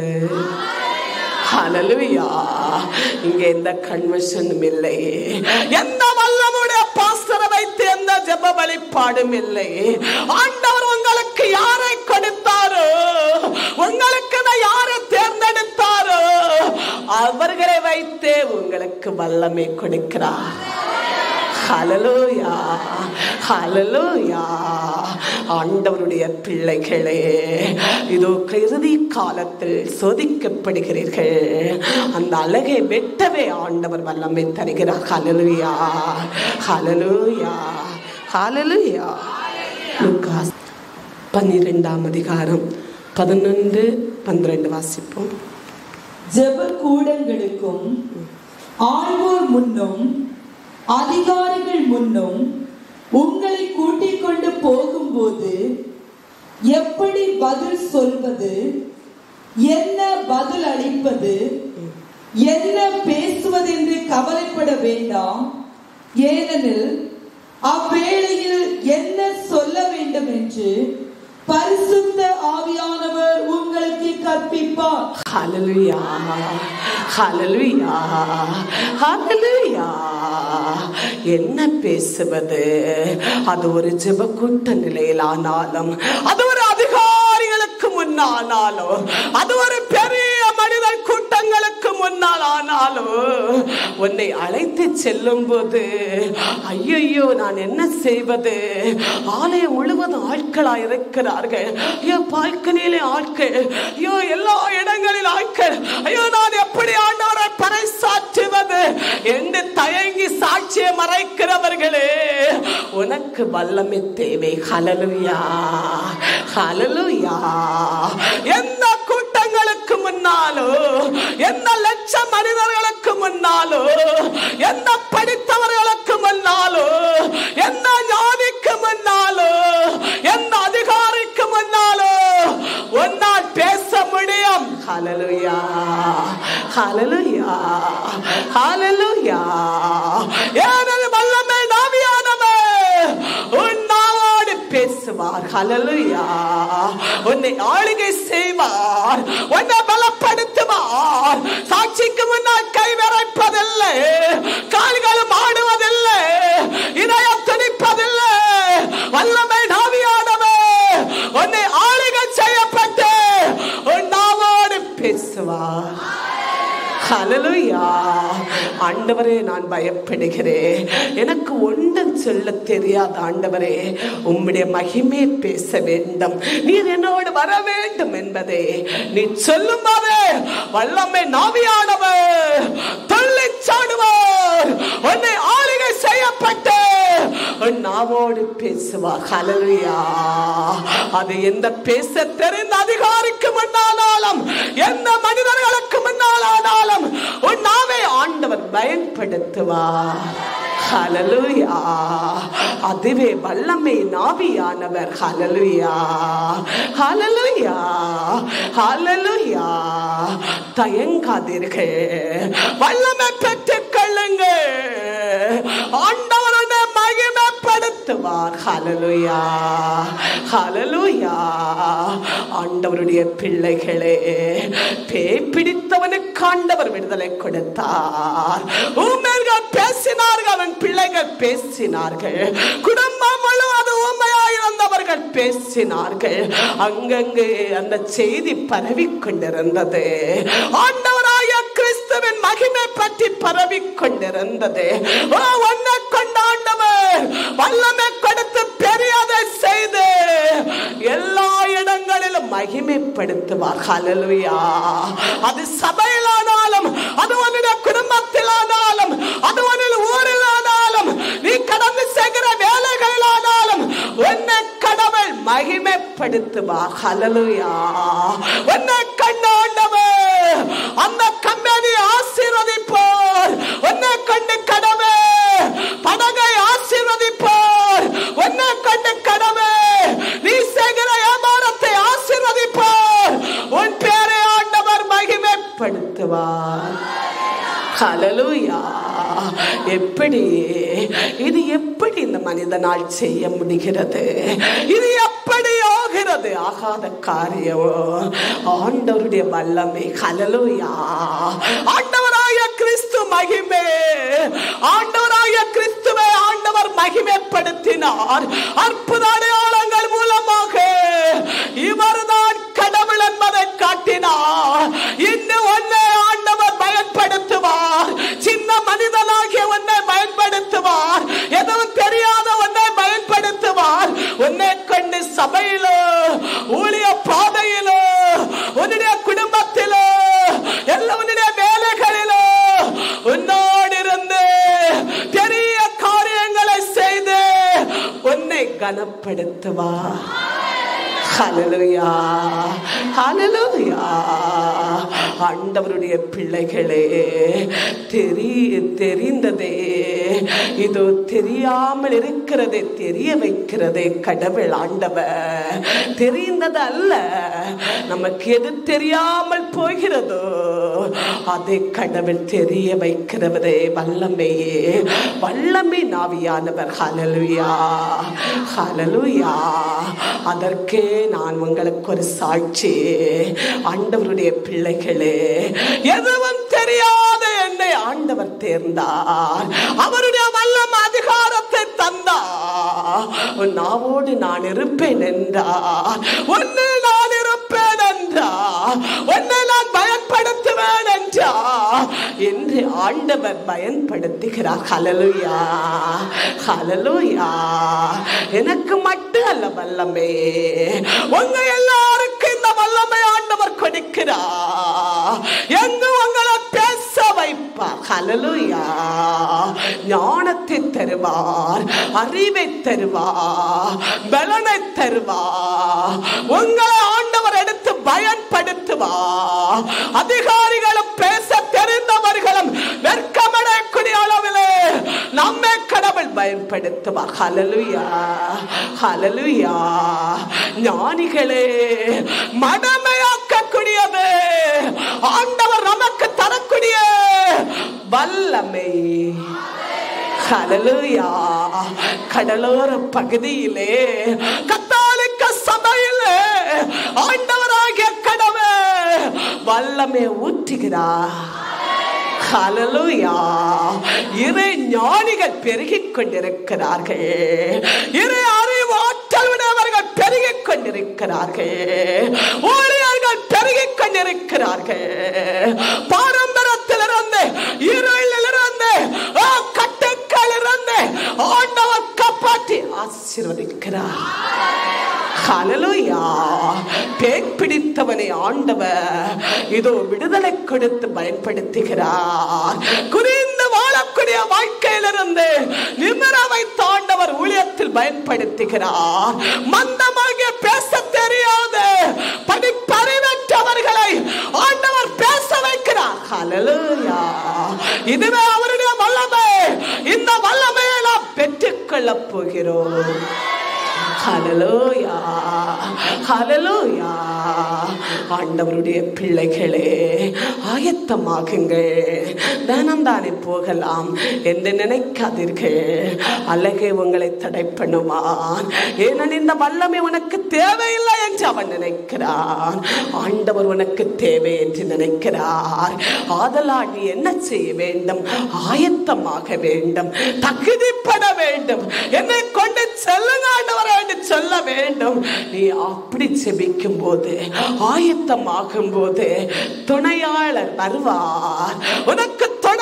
ஹalleluya இங்க எந்த கன்வென்ஷனும் இல்லை எந்த வல்லமுடைய பாஸ்டரை வைத்து எந்த ஜெப வழிபாடும் இல்லை ஆண்டவர் உங்களுக்கு யாரை கொடுத்தாரோ உங்களுக்கு நான் யாரை தேர்ந்தெடுத்தாரோ அவர்களை வைத்தே உங்களுக்கு வல்லமை கொடுக்கிறார் ஹalleluya ஹalleluya ஆண்டவருடைய பிள்ளைகளே இதோ இறுதி காலத்தில் சோதிக்கப்படுகிறீர்கள் அந்த அழகை வெட்டவே ஆண்டவர் வல்லமை தருகிறார் ஹalleluya ஹalleluya ஹalleluya லூகாஸ் பன்னிரெண்டாம் அதிகாரம் பதினொன்று பன்னிரண்டு வாசிப்போம்
ஜெப கூடங்களுக்கும் ஆழ்வோர் முன்னும் அதிகாரிகள் முன்னும் உங்களை கூட்டிக் கொண்டு போகும்போது எப்படி பதில் சொல்வது என்ன பதில் அளிப்பது என்ன பேசுவதென்று கவலைப்பட வேண்டாம் ஏனெனில் அவ்வேளையில் என்ன சொல்ல வேண்டும் என்று பரிசுத்த ஆவியானவர் உங்களுக்கு கற்பிப்பார்
ஹalleluya ஹalleluya ஹalleluya என்ன பேசுவது அது ஒரு ஜெபக்கூட்ட நிலையிலானாலும் அது ஒரு அதிகாரிகளுக்கு முன்னானாலும் அது ஒரு பெரிய மனிதன் கூட்டங்களுக்கு முன்னால் ஆனாலும் உன்னை அழைத்து செல்லும் போது ஐயோ நான் என்ன செய்வது ஆலயம் முழுவதும் ஆட்களா இருக்கிறார்கள் ஐயோ பால்கனியிலே ஆட்கள் ஐயோ எல்லா இடங்களில் ஆட்கள் ஐயோ நான் எப்படி ஆண்டவரை பறைசாற்றுவது என்று தயங்கி சாட்சியை மறைக்கிறவர்களே உனக்கு வல்லமை தேவை ஹalleluya ஹalleluya எந்த கூட்டங்களுக்கு முன்னாலோ எந்த லட்சம் மனிதர்களுக்கு முன்னாலோ எந்த படித்தவர்களுக்கு முன்னாலோ எந்த ஞானிக்கு முன்னாலோ எந்த அதிகாரிக்கு முன்னாலோ உன்னால் பேச முடியும் ஹalleluya ஹalleluya ஹalleluya ஏனெனில் வல்லமை நாவியானவர் உன் நாவோடு பேசுவார் ஹalleluya உன்னை ஆளுகை செய்வார் உன்னை பலப்படுத்துவார் சாட்சிக்கு முன்னால் கை விரைப்பதில்லை கால்களும் ஆடுவதில்லை இதயம் துடிப்பதில்லை வல்லமை நாவியானவர் உன்னை ஆளுகை செய்யப்பட்டு உன் நாவோடு பேசுவார் ஹalleluya ஆண்டவரே நான் பயப்படுகிறேன் எனக்கு ஒன்றும் சொல்ல தெரியாத ஆண்டவரே உம்முடைய மகிமை பேச வேண்டும் நீர் என்னோடு வர வேண்டும் என்பதே நீ சொல்லும் போதே வல்லமை நாவியானவர் துள்ளி சாடுவார் உன்னை ஆளுகை செய்யப்பட்டு உன் நாவோடு பேசுவார் ஹalleluya அது எந்த பேச தெரிந்த அதிகாரிக்கு முன்னாலும் எந்த மனிதர்களுக்கு முன்னாலானாலும் உன் நாவை ஆண்டவர் பயன்படுத்துவார் ஹalleluya அதுவே வல்லமை நாவியானவர் ஹalleluya ஹalleluya ஹalleluya தயங்காதீர்கள் வல்லமை பெற்றுக் கொள்ளுங்கள் ஆண்டவருடைய மகிமைப்படுத்துவார் ஹalleluya ஹalleluya ஆண்டவருடைய பிள்ளைகளே பேய் பிடித்தவனுக்கு ஆண்டவர் விடுதலை கொடுத்தார் ஊமையர்கள் பேசினார்கள் அவன் பிள்ளைகள் பேசினார்கள் குடும்பம் முழுவதும் ஊமையாயிருந்தவர்கள் பேசினார்கள் அங்கங்கே அந்த செய்தி பரவி கொண்டிருந்தது ஆண்டவராய கிறிஸ்துவின் மகிமை பற்றி பரவி கொண்டிருந்தது ஓ, உன்னை கொண்ட ஆண்டவர் வல்லமை கொடுத்து பெரியதை செய்து எல்லா மகிமைப்படுத்துவார் ஹalleluya அது சபையிலானாலும் அது உன்னுடைய குடும்பத்திலானாலும் அது உன்னுடைய ஊரிலானாலும் நீ கடந்து செல்கிற வேலைகளிலானாலும் உன்னை கடவுள் மகிமைப்படுத்துவார் ஹalleluya உன்னை கண்டாண்டவர் அந்த கம்பெனி ஆசீர்வதிப்பார் உன்னை கண்டு கடவுள் படகை ஆசீர்வதிப்பார் உன்னை கண்டு கடவுள் நீ செய்கிற வியாபாரத்தை ஆசீர்வதிப்பார் உன் பேரை ஆண்டவர் மகிமைப்படுத்துவார் ஹalleluya எப்படி இது எப்படி இந்த மனிதனால் செய்ய முடிகிறது இது எப்படி ஆகிறது ஆகாத காரியம் ஆண்டவருடைய வல்லமை ஹalleluya ஆண்டவராய கிறிஸ்து மகிமை ஆண்டவராய கிறிஸ்துவை ஆண்டவர் மகிமைப்படுத்தினார் அற்புத அடையாளங்கள் மூலமாக இவர்தான் கடவுள் என்பதை காட்டினார் இன்னும் ஒன்னை ஆண்டவர் பயன்படுத்துவார் சின்ன மனிதனாகிய உன்னை பயன்படுத்துவார் எதுவும் தெரியாத உன்னை பயன்படுத்துவார் உன்னை கொண்டு சபையிலோ ஊழிய பாதையிலோ உன்னுடைய குடும்பத்திலோ எல்லாம் உன்னுடைய வேலைகளிலோ உன்னோடு இருந்து பெரிய காரியங்களை செய்து உன்னை கனப்படுத்துவார் ஹalleluya ஹalleluya ஆண்டவருடைய பிள்ளைகளே தெரி தெரிந்ததே இதோ தெரியாமல் இருக்கிறதே தெரிய வைக்கிறதே கடவுள் ஆண்டவர் தெரிந்தது அல்ல நமக்கு எது தெரியாமல் போகிறதோ அதை கடவுள் தெரிய வைக்கிறவரே வல்லமையே வல்லமை நாவியானவர் ஹalleluya ஹalleluya அதற்கே நான் உங்களுக்கு ஒரு சாட்சி ஆண்டவருடைய பிள்ளைகளே எதுவும் தெரியாத என்னை ஆண்டவர் தேர்ந்தார் அவருடைய வல்லம் அதிகாரத்தை தந்தார் உன் நாவோடு நான் இருப்பேன் என்றார் உன்னை நான் இருப்பேன் என்றார் உன்னை நான் பயன்படுத்துவேன் என்றார் என்று ஆண்டவர் பயன்படுத்துகிறார் ஹalleluya ஹalleluya எனக்கு மட்டும் அல்ல வல்லமே உங்க எல்லாருக்கும் இந்த வல்லமை ஆண்டவர் கொடுக்கிறார் எங்க உங்களை பேச வைப்பார் ஹalleluya ஞானத்தை தருவார் அறிவை தருவார் பலனை தருவார் உங்களை ஆண்டவர் எடுத்து பயன்படுத்துவார் அதிகாரிகளும் பேச தெரிந்தவர்களும் வெட்கமடையக்கூடிய அளவிலே நம்மை கடவுள் பயன்படுத்துவார் ஹalleluya ஹalleluya ஞானிகளே மடமையாக்கக்கூடியது ஆண்டவர் நமக்கு தரக்கூடிய வல்லமை ஹalleluya கடலோர பகுதியிலே கத்தாலிக்க சபையிலே ஆண்டவராகிய கடவுள் வல்லமை ஊற்றுகிறார் ஹalleluya இறை ஞானிகள் பெருகிக் கொண்டிருக்கிறார்கள் இறை அறிவாற்றல் உடையவர்கள் பெருகிக் கொண்டிருக்கிறார்கள் ஊழியர்கள் பெருகிக் கொண்டிருக்கிறார்கள் பாரம்பரியத்திலிருந்து இருளிலிருந்து ஆ, கட்டுக்களிலிருந்து ஆண்டவர் காப்பாற்றி ஆசீர்வதிக்கிறார் ஹalleluya பேய் பிடித்தவனை ஆண்டவர் இதோ விடுதலை கொடுத்து பயன்படுத்துகிறார் குறிந்து வாழக்கூடிய வாழ்க்கையிலிருந்து நிமிர வைத்த ஆண்டவர் ஊழியத்தில் பயன்படுத்துகிறார் மந்தமாக பேச தெரியாத படிப்பறிவற்றவர்களை ஆண்டவர் பேச வைக்கிறார் ஹalleluya இதுவே அவருடைய வல்லமை இந்த வல்லமையை நாம் பெற்றுக்கொள்ளப் போகிறோம் ஹalleluya ஹalleluya ஆண்டவருடைய பிள்ளைகளே ஆயத்தமாகுங்கள் தினம்தானே போகலாம் என்று நினைக்காதீர்கள் அழகே உங்களை தடை பண்ணுவான் ஏனெனில் இந்த வல்லமை உனக்கு தேவையில்லை என்று அவன் நினைக்கிறான் ஆண்டவர் உனக்கு தேவை என்று நினைக்கிறார் ஆதலால் நீ என்ன செய்ய வேண்டும் ஆயத்தமாக வேண்டும் தகுதிப்பட வேண்டும் என்னை கொண்டு செல்லுங்க ஆண்டவரே என்று சொல்ல வேண்டும் நீ அப்படி செபிக்கும் போது ஆயத்தமாகும் போது துணையாளர் வருவார் உனக்கு துணையாய்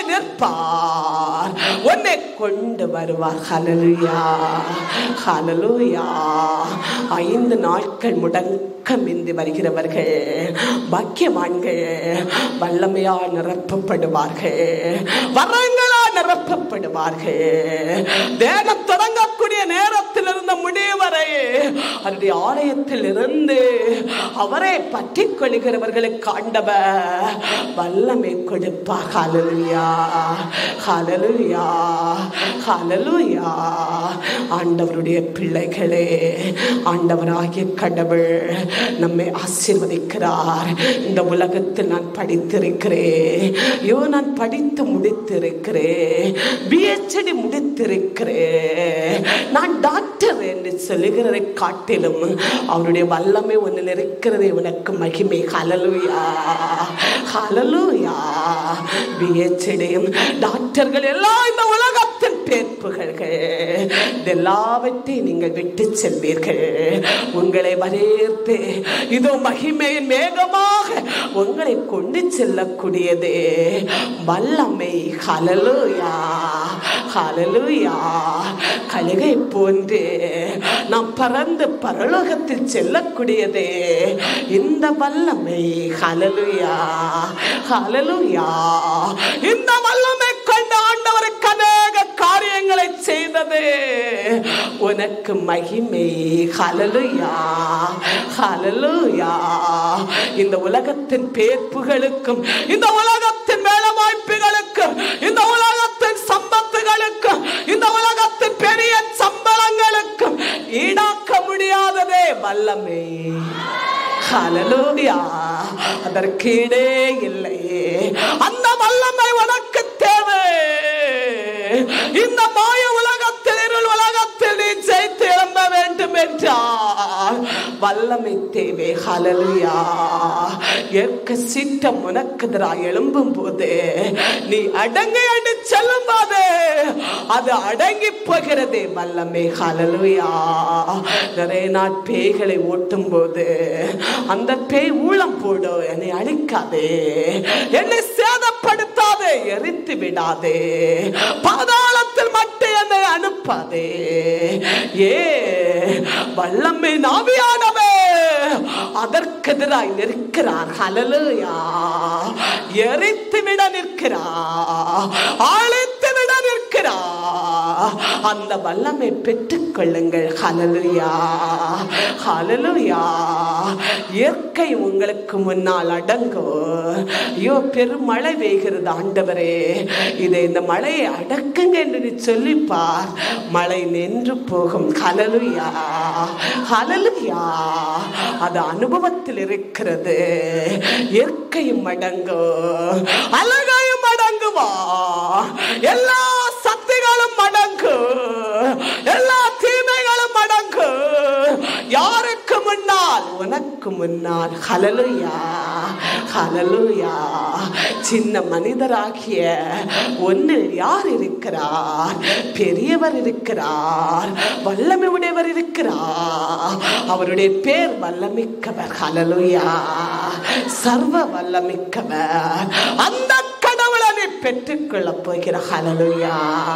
நிற்பார் உன்னை கொண்டு வருவார் ஹalleluya ஹalleluya ஐந்து நாட்கள் முடக்கமின்றி வருகிறவர்கள் பாக்கியவான்கள் வல்லமையா நிரப்பப்படுவார்கள் வரங்களா நிரப்பப்படுவார்கள் தேவன் தொடங்கக்கூடிய நேரத்தில் இருந்த முடிவு வரை அவருடைய ஆலயத்தில் இருந்து அவரை பற்றி கொள்கிறவர்களுக்கு ஆண்டவர் வல்லமை கொடுப்பார் ஹalleluya ஹalleluya ஹalleluya ஆண்டவருடைய பிள்ளைகளே ஆண்டவராகிய கடவுள் நம்மை ஆசீர்வதிக்கிறார் இந்த உலகத்தில் நான் படித்திருக்கிறேன் ஐயோ நான் படித்து முடித்திருக்கிறேன் பிஹெச்டி முடித்திருக்கிறேன் நான் டாக்டர் என்று சொல்லுகிறதை காட்டிலும் அவருடைய வல்லமை ஒன்றில் இருக்கிறது உனக்கு மகிமை ஹalleluya ஹalleluya பிஹெச்டியும் டாக்டர்கள் எல்லாம் இந்த உலகத்தின் பேர்ப்புகள் இது எல்லாவற்றையும் நீங்கள் விட்டு செல்வீர்கள் உங்களை வரவேற்பு இதோ மகிமையின் மேகமாக உங்களை கொண்டு செல்லக்கூடியது வல்லமை ஹalleluya ஹalleluya கழுகை போன்று நாம் பறந்து பரலோகத்தில் செல்லக்கூடியது இந்த வல்லமை ஹalleluya ஹalleluya இந்த வல்லமை கொண்ட ஆண்டவருக்கு அநேக காரியங்களை செய்தது உனக்கு மகிமை ஹalleluya ஹalleluya இந்த உலகத்தின் பேர்ப்புகளுக்கும் இந்த உலகத்தின் மேலவாய்ப்புகளுக்கும் இந்த உலகத்தின் சம்பத்துகளுக்கும் இந்த உலகத்தின் பெரிய சம்பளங்களுக்கும் ஈடாக்க முடியாததே வல்லமை ஹalleluya அதற்கு இடே இல்லை அந்த வல்லமை உனக்கு தேவை இந்த மாய உலகத்தில் இருள் உலகத்தில் நீ ஜெயித்து எழும்ப வேண்டும் என்றால் வல்லமை தேவை ஹalleluya ஏற்க சீட்டம் உனக்கு எதிராக எழும்பும் போது நீ அடங்கி என்று செல்லும் போது அது அடங்கி போகிறது வல்லமை ஹalleluya நிறைய நாள் பேய்களை ஓட்டும் போது அந்த பேய் ஊளம் போடும் என்னை அழிக்காதே என்னை சேதப்படுத்தாதே எரித்து விடாதே பாதாளத்தில் மட்டும் என்னை அனுப்பாதே ஏ வல்லமை நாவியானவே அதற்கு எதிராய் நிற்கிறார் ஹalleluya எரித்து விட நிற்கிறார் அழித்து விட நிற்கிறார் அந்த வல்லமை பெற்றுக் கொள்ளுங்கள் ஹalleluya ஹalleluya இயற்கை உங்களுக்கு முன்னால் அடங்கும் ஐயோ பெருமழை பெய்கிறது ஆண்டவரே இதை இந்த மழையை அடக்குங்க என்று நீ சொல்லிப்பார் மழை நின்று போகும் ஹalleluya ஹalleluya அது அனுபவத்தில் இருக்கிறது இயற்கையும் அடங்கும் அழகையும் அடங்குவா எல்லா சக்திகளும் அடங்கு எல்லா தீமைகளும் அடங்கு யாருக்கு முன்னால் உனக்கு முன்னால் ஹலலுயா ஹலலுயா சின்ன மனிதராகிய ஒன்னில் யார் இருக்கிறார் பெரியவர் இருக்கிறார் வல்லமை உடையவர் இருக்கிறார் அவருடைய பேர் வல்லமிக்கவர் ஹலலுயா சர்வ வல்லமிக்கவர் அந்த கடவுளை நீ பெற்றுக்கொள்ள போகிற ஹலலுயா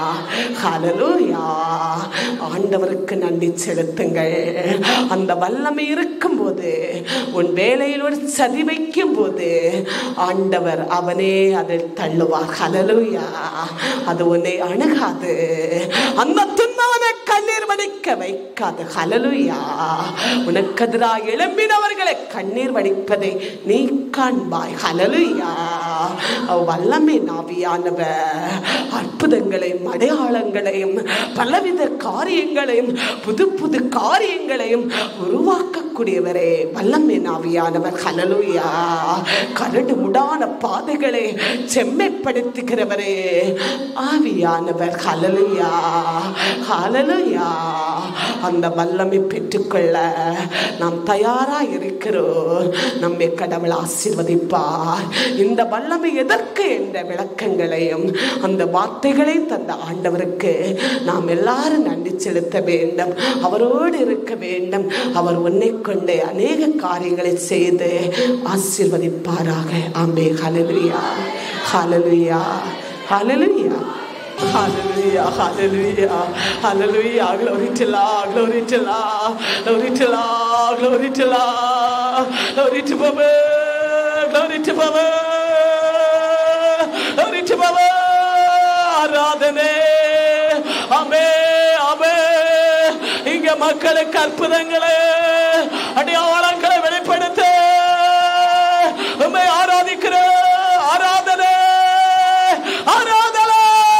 ஹலலுயா ஆண்டவருக்கு நன்றி செலுத்துங்கள் அந்த வல்லமை இருக்கும்போது உன் வேலையில் ஒரு சதி வைக்கும் போது ஆண்டவர் அவனே அதில் தள்ளுவார் ஹலலுயா அது உன்னை அணுகாது அந்த துன்பவனை கண்ணீர் வடிக்க வைக்காது ஹலலுயா உனக்கு எதிராக எழும்பினவர்களை கண்ணீர் வடிப்பதை நீ காண்பாய் ஹலலுயா வல்லமை நாவியானவர் அற்புதங்களையும் அடையாளங்களையும் பலவித காரியங்களையும் புது புது காரியங்களையும் உருவாக்கக்கூடியவரே வல்லமை நாவியானவர் ஹலலுயா கரடு முடான பாதைகளை செம்மைப்படுத்துகிறவரே ஆவியானவர் ஹலலுயா ஹலலுயா அந்த வல்லமை பெற்றுக்கொள்ள நாம் தயாரா இருக்கிறோம் நம்மை கடவுள் ஆசீர்வதிப்பார் இந்த வல்லமை எதற்கு என்ற விளக்கங்களையும் அந்த வார்த்தைகளை தந்த ஆண்டவருக்கு நாம் எல்லாரும் நன்றி செலுத்த வேண்டும் அவரோடு இருக்க வேண்டும் அவர் உன்னை கொண்டு அநேக காரியங்களை செய்து ஆசீர்வதிப்பாராக ஆமே ஹalleluya ஹalleluya Hallelujah. Hallelujah, hallelujah, hallelujah, glory to Allah, glory to Allah, glory to Allah, glory to Allah, glory to Baba, glory to Baba, glory to Baba, ஆராதனை அமே அமே இங்க மக்களுக்கு அற்புதங்களே அடையாளங்களை வெளிப்படுத்த உண்மை ஆராதிக்கிற ஆராதனை ஆராதனை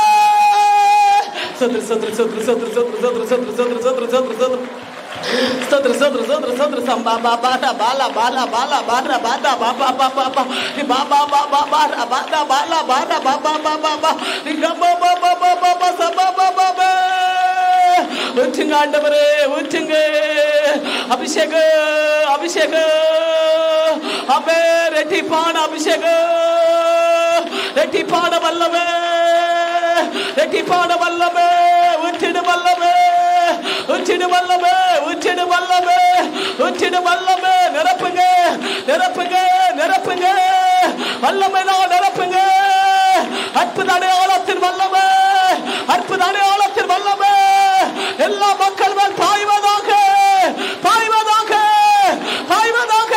சதுர சதுர சதுர சதுர சதுர சதுர சதுர சதுர சதுர சதுர சதுர Sandra, Sandra, Sandra, Sandra, Samba, Baba, Bala, Bala, Bala, Bala, Bala, Baba, Baba, Baba, Baba, Baba, Bala, Bala, Bala, Bala, Baba, Baba, Baba, Baba, Baba, Baba, Baba, Samba, Baba, Baba. ஊற்றுங்க ஆண்டவரே ஊற்றுங்க அபிஷேக அபிஷேக அபே ரெட்டிப்பான அபிஷேக ரெட்டிப்பான வல்லமே ரெட்டிப்பான வல்லமே ஊற்றிடு வல்லமே ஊற்றிடு வல்லமே ஊற்றிடு வல்லமே ஊற்றிடு வல்லமே நிரப்புங்க நிரப்புங்க நிரப்புங்க வல்லமை நான் நிரப்புங்க அற்புத அடையாளத்தின் வல்லமே அற்புத அடையாளத்தின் வல்லமே எல்லா மக்கள் மேல் பாய்வதாக பாய்வதாக பாய்வதாக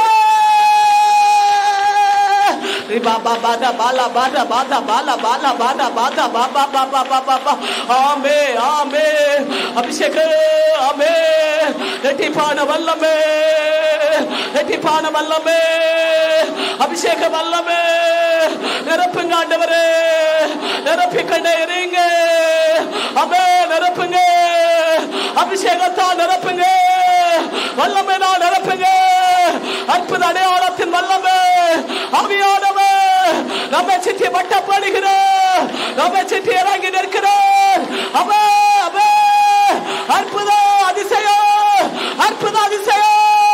பாபா பாதா பாலா பாதா பாதா பாலா பாலா பாதா பாதா பாபா பாபா பாபா பா ஆமே ஆமே அபிஷேக ஆமே ரெட்டிப்பான வல்லமே ரெட்டிப்பான வல்லமே அபிஷேக வல்லமே நிரப்புங்க ஆண்டவரே நிரப்பிக்கண்டே இருங்க அமே நிரப்புங்க அபிஷேகத்தா நிரப்புங்க வல்லமை நான் நிரப்புங்க அற்புத அடையாளத்தின் வல்லமே ஆவியானவே நம்ம சித்தி வட்டப்படுகிறோம் நம்ம சித்தி இறங்கி நிற்கிறோம் அவே அவே அற்புத அதிசயம் அற்புத அதிசயம்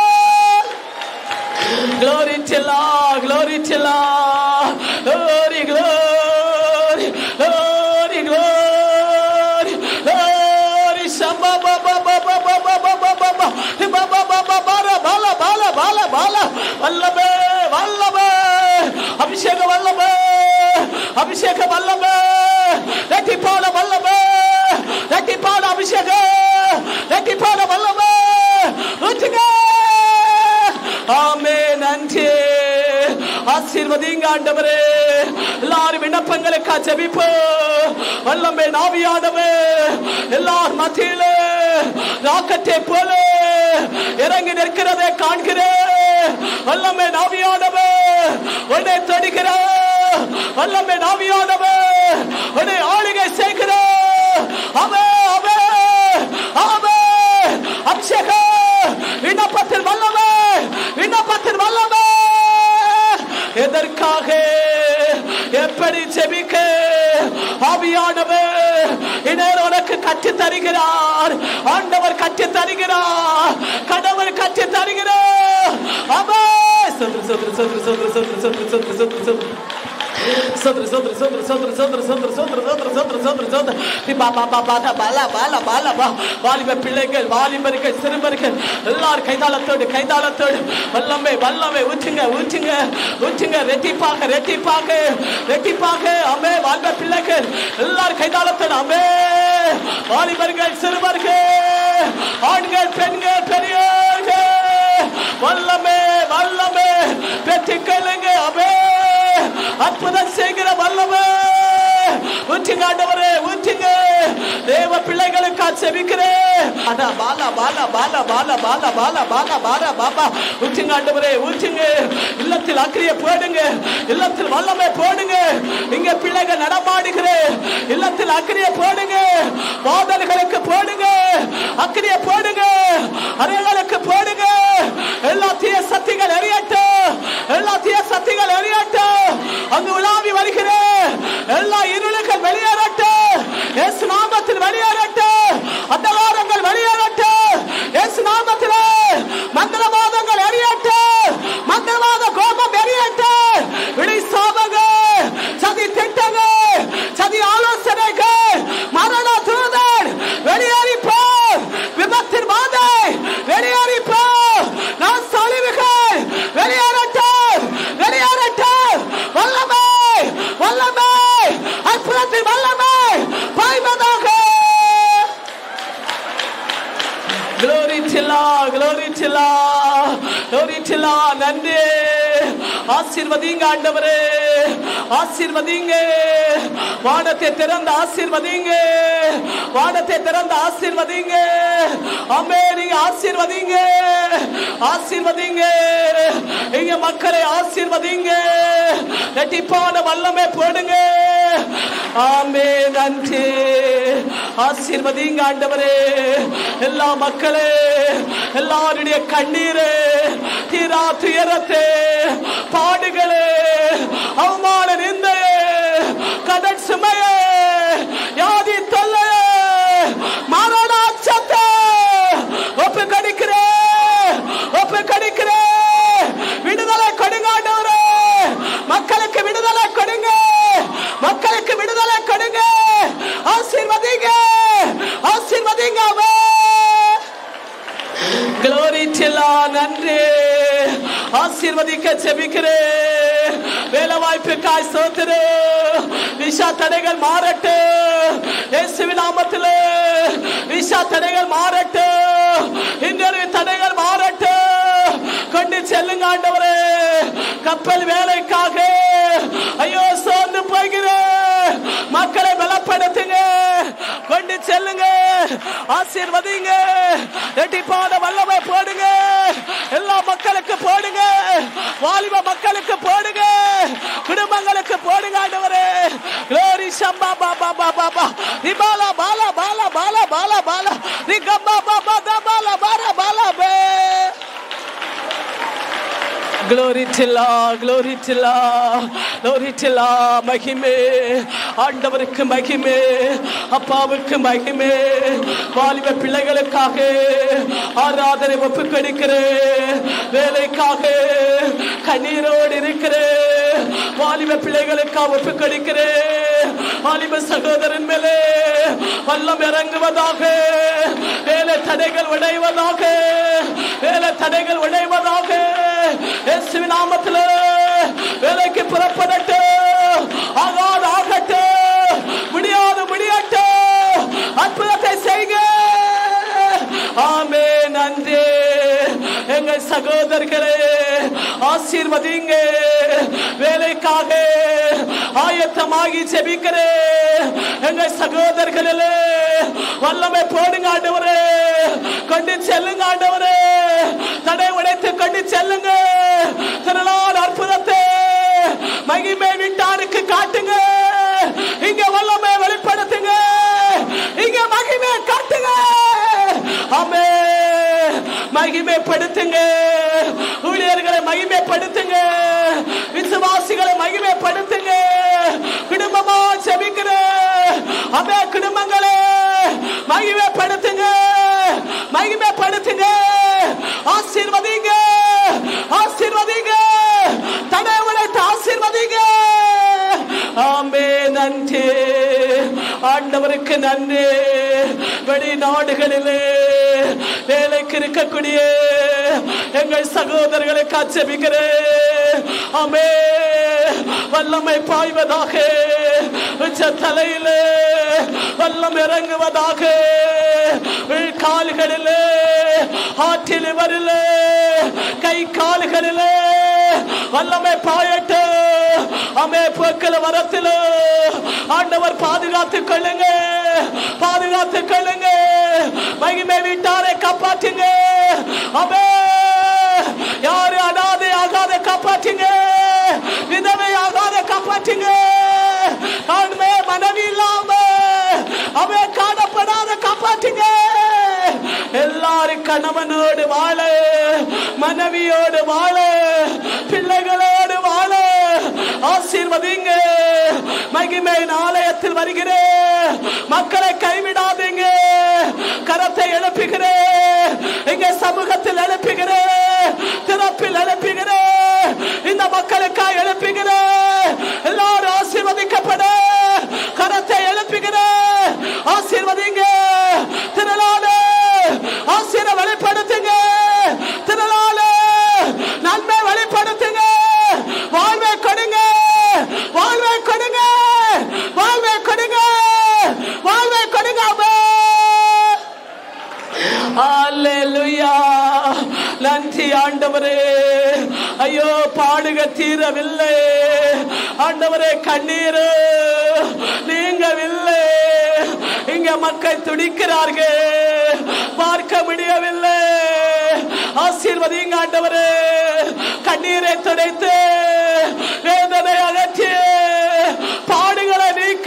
Glory to Allah, glory to Allah, glory, glory, glory, glory, glory. Shamba ba ba ba ba ba ba ba ba ba ba ba ba ba ba bala bala bala bala bala வல்லமே வல்லமே அபிஷேக வல்லமே அபிஷேக வல்லமே ரெட்டிப்பான வல்லமே ரெட்டிப்பான அபிஷேக ரெட்டிப்பான வல்லமே ஊற்றுங்க ஆமே நன்றி ஆசீர்வதிங்க ஆண்டவரே எல்லாரும் விண்ணப்பங்களுக்கா ஜெபிப்போ வல்லமே நாவியானவே எல்லார் மத்தியில ராக்கத்தை போல இறங்கி நிற்கிறதை காண்கிறேன் வல்லமே நாவியானவே உன்னை தொடுகிற வல்லமே நாவியானவே உன்னை ஆளுகை செய்கிற அவே அவே அவே அபிஷேக விண்ணப்பத்தில் வல்லமே விண்ணப்பத்தில் வல்லமே எதற்காக எப்படி ஜெபிக்க ஆவியானவர் இனர் உனக்கு கற்று தருகிறார் ஆண்டவர் கற்று தருகிறார் கடவுள் கற்று தருகிறார் அவே சதுர சதுர சதுர சதுர சதுர சதுர சதுர சதுர சதுர சதுர சதுர சதுர சதுர சதுர சதுர சதுர சதுர சதுர சதுர பா பா பா பா பாலா பாலா பாலா பா வாலிப பிள்ளைகள் வாலிபர்கள் சிறுவர்கள் எல்லாரும் கைதாளத்தோடு கைதாளத்தோடு வல்லமே வல்லமே ஊற்றுங்க ஊற்றுங்க ஊற்றுங்க ரெட்டிப்பாக ரெட்டிப்பாக ரெட்டிப்பாக அமே வாலிப பிள்ளைகள் எல்லாரும் கைதாளத்தோடு அமே வாலிபர்கள் சிறுவர்கள் ஆண்கள் பெண்கள் பெரியோர்கள் வல்லமே வல்லமே பெற்றுக்கொள்ளுங்க அமே அற்புதம் செய்கிற வல்லமே ஊற்றுங்க ஆண்டவரே ஊற்றுங்க தேவ பிள்ளைகளுக்கா செபிக்கிறேன் அடா பாலா பாலா பாலா பாலா பாலா பாலா பாலா பாலா பாபா ஊற்றுங்க ஆண்டவரே ஊற்றுங்க இல்லத்தில் அக்கிரிய போடுங்க இல்லத்தில் வல்லமை போடுங்க இங்க பிள்ளைகள் நடமாடுகிறேன் இல்லத்தில் அக்கிரிய போடுங்க வாதல்களுக்கு போடுங்க அக்கிரிய போடுங்க அறைகளுக்கு போடுங்க எல்லா தீய சக்திகள் எரியட்டும் எல்லா தீய சக்திகள் எரியட்டும் அங்கு உலாவி வருகிறேன் எல்லா இருளுகள் வெளியேறட்டும் இயேசு நாமத்தில் வெளியேறட்டும் அந்தகாரங்கள் வெளியேறட்டும் இயேசு நாமத்தில் மந்திரவாதங்கள் எரியட்டும் மந்திரவாத கோபம் எரியட்டும் விழி சாபங்கள் சதி திட்டங்கள் சதி ஆலோசனைகள் மரண தூதர் வெளியேறிப்போம் விபத்தின் வாதை வெளியேறிப்போம் நான் சலிவுகள் வெளியேறட்டும் glory to Lord, glory to Lord, glory to Lord. நன்றி ஆசீர்வதிங்க ஆண்டவரே ஆசீர்வதிங்க வானத்தை திறந்த ஆசீர்வதிங்க வானத்தை திறந்த ஆசீர்வதிங்க அம்மே நீங்க ஆசீர்வதிங்க ஆசீர்வதிங்க இங்க மக்களை ஆசீர்வதிங்க ரெட்டிப்பான வல்லமை போடுங்க ஆமே நன்றி ஆசீர்வதிங்க ஆண்டவரே எல்லா மக்களே எல்லாருடைய கண்ணீரே தீரா துயரத்தே பாடுகளே அவமான நிந்தையே கடன் சுமையே யாதி தொல்லையே மரண அச்சத்தை ஒப்பு கடிக்கிறே ஒப்பு கடிக்கிறே விடுதலை கொடுங்க ஆண்டவரே மக்களுக்கு விடுதலை கொடுங்க மக்களுக்கு விடுதலை கொடுங்க ஆசீர்வதிங்க ஆசீர்வதிங்க ஆமென். Glory to Lord. நன்றி ஆசீர்வதிக்க செபிக்கிறேன் வேலை வாய்ப்புக்காய் சோத்திரு விஷா தடைகள் மாறட்டு இயேசுவின் நாமத்திலே விஷா தடைகள் மாறட்டு இன்னொரு தடைகள் மாறட்டு கொண்டு செல்லுங்க ஆண்டவரே கப்பல் வேலைக்காக ஐயோ சோர்ந்து போகிறேன் மக்களை பலப்படுத்துங்க கொண்டு செல்லுங்க ஆசீர்வதிங்க ரெட்டிப்பான வல்லமை போடுங்க எல்லா மக்களுக்கு போடுங்க வாலிப மக்களுக்கு போடுங்க குடும்பங்களுக்கு போடுங்க ஆண்டவரே glory shamba ba ba ba ba ba ribala bala bala bala bala bala rigamba ba ba da bala bara bala be Glory to Allah, glory to Allah, glory to Allah. மகிமே ஆண்டவருக்கு மகிமே அப்பாவுக்கு மகிமே வாலிப பிள்ளைகளுக்காக ஆராதனை ஒப்பு கொடுக்கிறேன் வேலைக்காக கண்ணீரோடு இருக்கிறேன் வாலிப பிள்ளைகளுக்காக ஒப்பு கொடுக்கிறேன் வாலிப சகோதரன் மேலே வல்லம் இறங்குவதாக வேலை தடைகள் உடைவதாக வேலை தடைகள் உடைவதாக இயேசுவின் நாமத்தில் வேலைக்கு புறப்படட்டும் ஆகாது ஆகட்டும் முடியாது முடியட்டும் அற்புதத்தை செய்க ஆமே நன்றி எங்கள் சகோதரர்களே ஆசீர்வதிங்க வேலைக்காக ஆயத்தமாகி செபிக்கிறேன் எங்கள் சகோதரர்களே வல்லமை போடுங்க ஆண்டவரே கொண்டு செல்லுங்க ஆண்டவரே தடை உடைத்து கொண்டு செல்லுங்க திருநாள் அற்புதத்தை மகிமை வீட்டாருக்கு காட்டுங்க இங்க வல்லமை வெளிப்படுத்துங்க இங்க மகிமை காட்டுங்க ஆமே மகிமைப்படுத்துங்க ஊழியர்களை மகிமைப்படுத்துங்க விசுவாசிகளை மகிமைப்படுத்துங்க குடும்பமா செபிக்கிற அமே குடும்பங்களே மகிமைப்படுத்துங்க மகிமைப்படுத்துங்க ஆசீர்வதிங்க ஆசீர்வதிங்க தடைவனை ஆசீர்வதிங்க ஆமே நன்றி ஆண்டவருக்கு நன்றி வெளிநாடுகளிலே வேலைக்கு இருக்கக்கூடிய எங்கள் சகோதரர்களை காட்சபிக்கிறேன் ஆமே வல்லமை பாய்வதாக உச்ச தலையிலே வல்லம் இறங்குவதாக கால்களிலே ஆற்றில் வரிலே கை கால்களிலே வல்லமை பாயட்டு அமே போக்கில வரத்தில ஆண்டவர் பாதுகாத்துக் கொள்ளுங்க பாதுகாத்துக் கொள்ளுங்க மகிமை வீட்டாரை காப்பாற்றுங்க அமே யாரு அனாதை ஆகாத காப்பாற்றுங்க விதவை ஆகாத காப்பாற்றுங்க ஆண்மை மனைவி இல்லாம அவன் காணப்படாத காப்பாற்றுங்க எல்லாரும் கணவனோடு வாழ மனைவியோடு வாழ பிள்ளைகளோடு வாழ ஆசீர்வதிங்க மகிமையின் ஆலயத்தில் வருகிறேன் மக்களை கைவிடாதீங்க கரத்தை எழுப்புகிறேன் இங்க சமூகத்தில் எழுப்புகிறேன் திறப்பில் எழுப்புகிறேன் இந்த மக்களுக்காக எழுப்புகிறேன் எல்லாரும் ஆசீர்வதிக்கப்பட கரத்தை எழுப்புகிறேன் ஆசீர்வதிங்க திருநாளு ஆசீர வெளிப்படுத்துங்க திருநாளு நன்மை வெளிப்படுத்துங்க வாழ்வை கொடுங்க வாழ்வை கொடுங்க வாழ்வை கொடுங்க வாழ்வை கொடுங்க ஆமென். அல்லேலூயா பசி ஆண்டவரே ஐயோ பாடுகள் தீரவில்லை ஆண்டவரே கண்ணீர் நீங்கவில்லை இங்க மக்கள் துடிக்கிறார்கள் பார்க்க முடியவில்லை ஆசீர்வதிங்க ஆண்டவரே கண்ணீரை துடைத்து வேதனை அகற்றி பாடுகளை நீக்க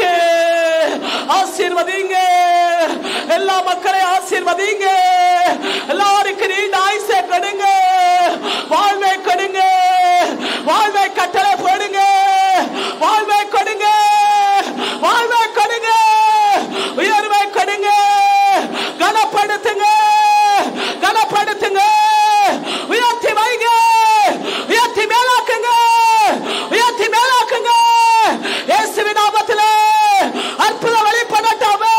ஆசீர்வதிங்க எல்லா மக்களையும் ஆசீர்வதிங்க எல்லாருக்கும் நீண்ட ஆயுசை கொடுங்க வாழ்வை கொடுங்க வாழ்வை கட்டளை போடுங்க வாழ்வை கொடுங்க வாழ்வை கொடுங்க உயர்வை கொடுங்க கனப்படுத்துங்க கனப்படுத்துங்க உயர்த்தி வைங்க உயர்த்தி மேலாக்குங்க உயர்த்தி மேலாக்குங்க இயேசுவின் நாமத்திலே அற்புதம் வெளிப்படட்டாமே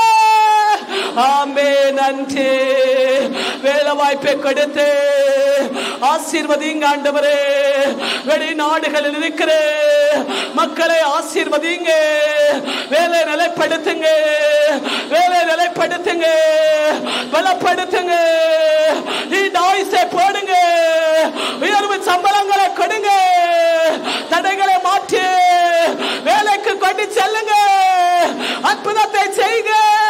ஆமே நன்றி வேலை வாய்ப்பை கொடுத்து ஆசீர்வதிங்க ஆண்டவரே வெளிநாடுகளில் இருக்கிற மக்களை ஆசீர்வதிங்க வேலை நிலைப்படுத்துங்க வேலை நிலைப்படுத்துங்க பலப்படுத்துங்க இந்த ஆயுசை போடுங்க உயர்வு சம்பளங்களை கொடுங்க தடைகளை மாற்றி வேலைக்கு கொண்டு செல்லுங்க அற்புதத்தை செய்யுங்க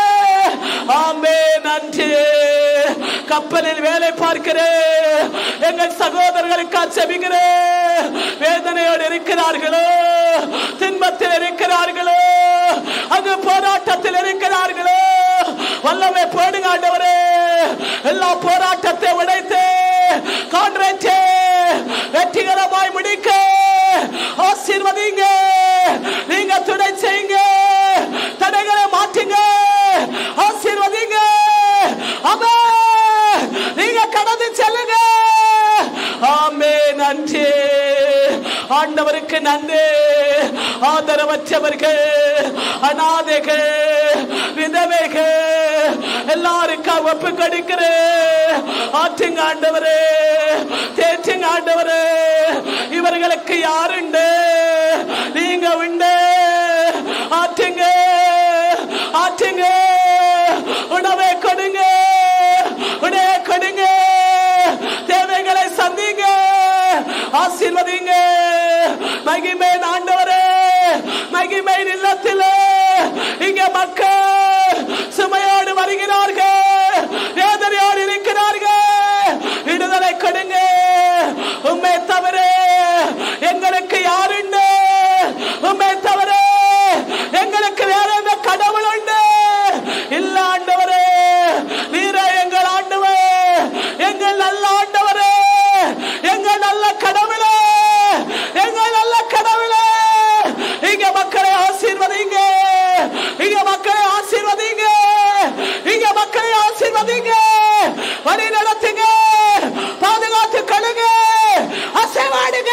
ஆமே நன்றி கப்பலில் வேலை பார்க்கிறேன் எங்கள் சகோதரர்களுக்கு செபிக்கிறேன் வேதனையோடு இருக்கிறார்களோ துன்பத்தில் இருக்கிறார்களோ அங்கு போராட்டத்தில் இருக்கிறார்களோ வல்லமை போடுங்க ஆண்டவரே எல்லா போராட்டத்தை உடைத்து கான்ட்ராக்டே வெற்றிகரமாய் முடிக்க ஆசீர்வதிங்க நீங்க துணை செய்யுங்க தடைகளை மாற்றுங்க ஆசீர்வதிங்க ஆமே நீங்க கடந்து செல்லுங்க ஆமே நன்றி ஆண்டவருக்கு நன்றி ஆதரவற்றவர்கள் அநாதைகள் விதவைகள் எல்லாருக்கும் ஒப்பு கொடுக்கிறேன் ஆற்றுங்க ஆண்டவரே தேற்றுங்க ஆண்டவரே இவர்களுக்கு யாருண்டு நீங்க உண்டு ஆற்றுங்க ஆற்றுங்க உணவை கொடுங்க உடைய கொடுங்க தேவைகளை சந்திங்க ஆசீர்வதிங்க மகிமை ஆண்டவரே மகிமை இல்லத்தில் இங்க மக்கள் சுமையோடு வருகிறார்கள் வேதனையோடு இருக்கிறார்கள் விடுதலை கொடுங்க உண்மை தவிர எங்களுக்கு யாருண்டு உண்மை தவிர எங்களுக்கு வேற எந்த கடவுள் உண்டு இல்ல ஆண்டவரே நீரே எங்கள் ஆண்டவர் எங்கள் நல்ல ஆண்டவரே எங்கள் நல்ல கடவுளே எங்கள் நல்ல கடவுளே இங்க மக்களை ஆசீர்வதிங்க இங்க மக்களை ஆசீர்வதிங்க இங்க மக்களை ஆசீர்வதிங்க வழி நடத்துங்க பாதுகாத்து கழுங்க அசைவாடுங்க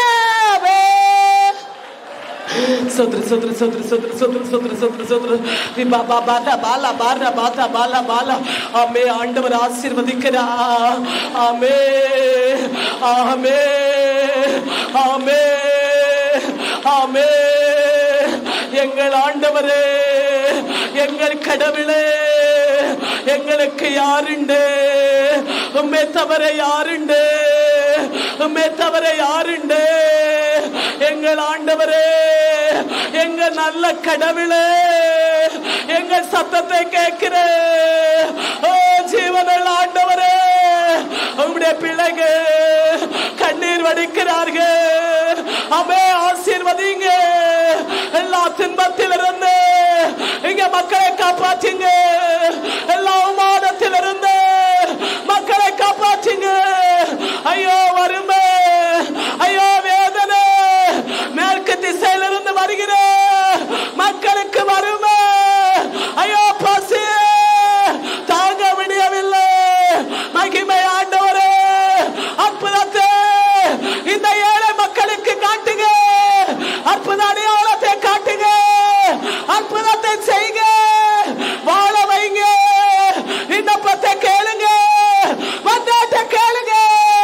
சோத்ரு சோத்ரு சோத்ரு சோத்ரு சோத்ரு சோத்ரு சோத்ரு சோத்ரு பா பா பாலா பாலா பாலா பாலா பாலா பாலா ஆமே ஆண்டவர் ஆசீர்வதிக்கிறா ஆமே ஆமே ஆமே ஆமே எங்கள் ஆண்டவரே எங்கள் கடவுளே எங்களுக்கு யாருண்டு உண்மை தவிர யாருண்டு உண்மை தவிர யாருண்டு எங்கள் ஆண்டவரே எங்க நல்ல கடவுளே எங்கள் சத்தத்தை கேட்கிற ஓ ஜீவனுள்ள ஆண்டவரே உங்களுடைய பிள்ளைகள் கண்ணீர் வடிக்கிறார்கள் அமே ஆசீர்வதிங்க எல்லா துன்பத்தில் இருந்து இங்க மக்களை காப்பாற்றுங்க எல்லா அவமானத்தில் இருந்து மக்களை காப்பாற்றுங்க ஐயோ வறுமை ஐயோ வேதனை மேற்கு திசையிலிருந்து வருகிற மக்களுக்கு வறுமை ஐயோ பசி தாங்க முடியவில்லை மகிமை ஆண்டவரே அற்புதத்தை இந்த ஏழை மக்களுக்கு காட்டுங்க அற்புத அடையாளத்தை காட்டுங்க அற்புதத்தை செய்யுங்க வாழ வைங்க விண்ணப்பத்தை கேளுங்க வந்தாட்ட கேளுங்க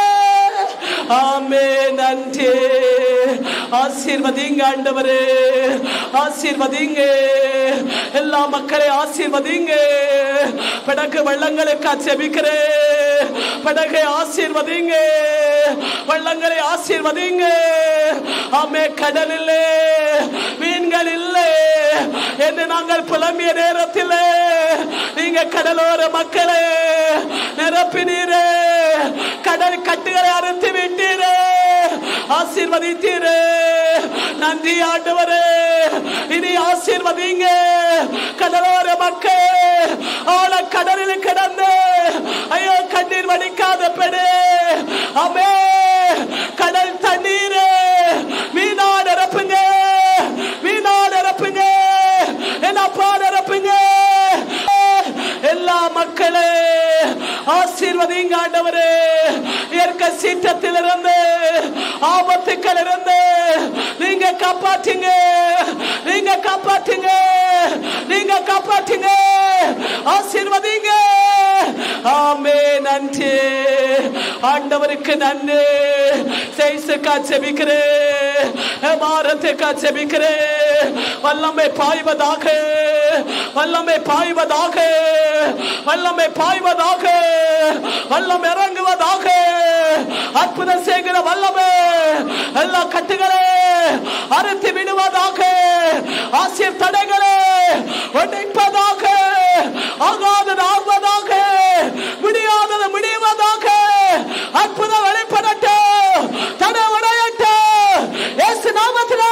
ஆமே நன்றி ஆசீர்வதிங்க ஆண்டவரே ஆசீர்வதிங்க எல்லா மக்களை ஆசீர்வதிங்க பிடக்கு வெள்ளங்களுக்கு செபிக்கிறேன் படகை ஆசீர்வதிங்க வள்ளங்களை ஆசீர்வதிங்க ஆமே கடல் இல்லை மீன்கள் இல்லை என்று நாங்கள் புலம்பிய நேரத்தில் நீங்க கடலோர மக்களை நிரப்பினீரே கடல் கட்டுகளை அறுத்து விட்டீரே ஆசீர்வதித்தீரே நன்றி ஆண்டவரே இனி ஆசீர்வதிங்க கடலோர மக்கள் ஆழ கடலில் கிடந்து ஐயோ கண்ணீர் வடிக்காத பெடு அமே கடல் தண்ணீரே மீனா நிரப்புங்க மீனா நிரப்புங்க என்ன அப்பா நிரப்புங்க எல்லா மக்களே ஆசீர்வதிங்க ஆண்டவரே இயற்கை சீற்றத்தில் இருந்து ஆபத்துக்கள் இருந்து நீங்க காப்பாற்றுங்க நீங்க காப்பாற்றுங்க நீங்க காப்பாற்றுங்க ஆசீர்வதிங்க ஆமே நன்றி ஆண்டவருக்கு நன்றி செய்சுக்கா செபிக்கிறேன் பாரத்துக்கா செபிக்கிறேன் வல்லமை பாய்வதாக வல்லமை பாய்வதாக வல்லமை பாய்வதாக வல்லம் இறங்குவதாக அற்புதம் செய்கிற வல்லமை எல்லா கட்டுகளே அறுத்து விடுவதாக ஆசிரியர் தடைகளே உடைப்பதாக ஆகாதது ஆகுவதாக முடியாதது முடிவதாக அற்புதம் வெளிப்படட்டும் தடை உடையட்டும் இயேசு நாமத்திலே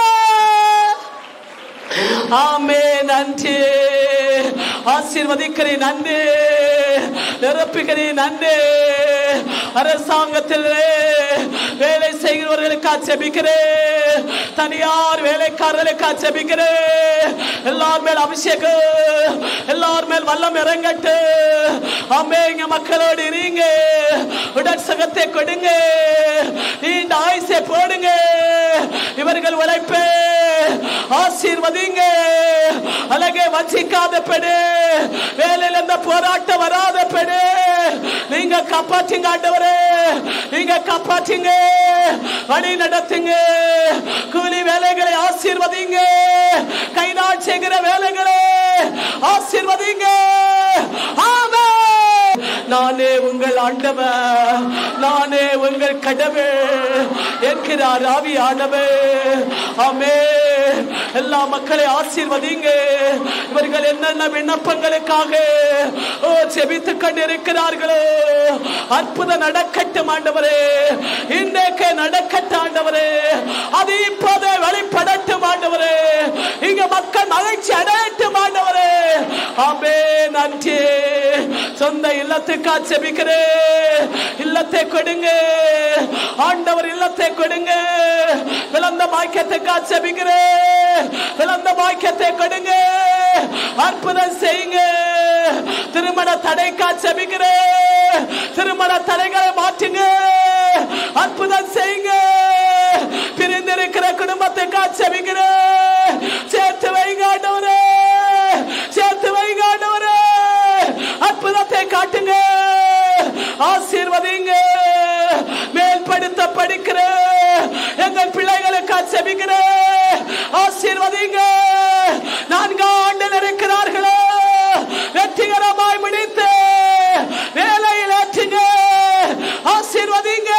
ஆமே நன்றி ஆசீர்வதிக்கிறேன் நன்றி நிரப்புகிறேன் நன்றி அரசாங்கத்தில் வேலை செய்கிறவர்களுக்கா செபிக்கிறேன் தனியார் வேலைக்காரர்களுக்கா செபிக்கிறேன் எல்லார் மேல் அபிஷேகம் எல்லார் மேல் வல்லம் இறங்கட்டு ஆமே இங்க மக்களோடு இருங்க உடல் சுகத்தை கொடுங்க நீண்ட ஆயுசை போடுங்க இவர்கள் உழைப்பே ஆசீர்வதிங்க அழகே வஞ்சிக்காத பெடு வேலையில இருந்த போராட்டம் வராத பெடு நீங்க காப்பாற்றுங்க ஆண்டவரே நீங்க காப்பாற்றுங்க வழி நடத்துங்க கூலி வேலைகளை ஆசீர்வதிங்க கை நாள் செய்கிற வேலைகளை ஆசீர்வதிங்க ஆமென் நானே உங்கள் ஆண்டவர் நானே உங்கள் கடவுள் என்கிறார் ஆவியானவர் ஆமே எல்லா மக்களை ஆசீர்வதிங்க இவர்கள் என்னென்ன விண்ணப்பங்களுக்காக ஓ செபித்து கொண்டிருக்கிறார்களோ அற்புதம் நடக்கட்டும் ஆண்டவரே இன்றைக்கு நடக்கட்டும் ஆண்டவரே அது இப்போதே வெளிப்படட்டும் ஆண்டவரே இங்க மக்கள் மகிழ்ச்சி அடையட்டும் ஆண்டவரே ஆமே நன்றி சொந்த இல்லத்துக்கா செபிக்கிறேன் இல்லத்தை கொடுங்க ஆண்டவர் இல்லத்தை கொடுங்க விளந்த பாக்கியத்துக்கா செபிக்கிறேன் விளந்த பாக்கியத்தை கொடுங்க அற்புதம் செய்யுங்க திருமண தடைக்கா செபிக்கிறேன் திருமண தடைகளை மாற்றுங்க அற்புதம் செய்யுங்க பிரிந்திருக்கிற குடும்பத்துக்கா செபிக்கிறேன் சேர்த்து வைங்க ஆண்டவரே சேர்த்து வைங்க ஆண்டவரே அற்புதத்தை காட்டுங்க ஆசீர்வதிங்க மேல்படுத்த படிக்கிற எங்கள் பிள்ளைகளுக்கு செபிக்கிற ஆசீர்வதிங்க நான்கு ஆண்டில் இருக்கிறார்களோ வெற்றிகரமாய் முடித்து வேலையில் ஏற்றுங்க ஆசீர்வதிங்க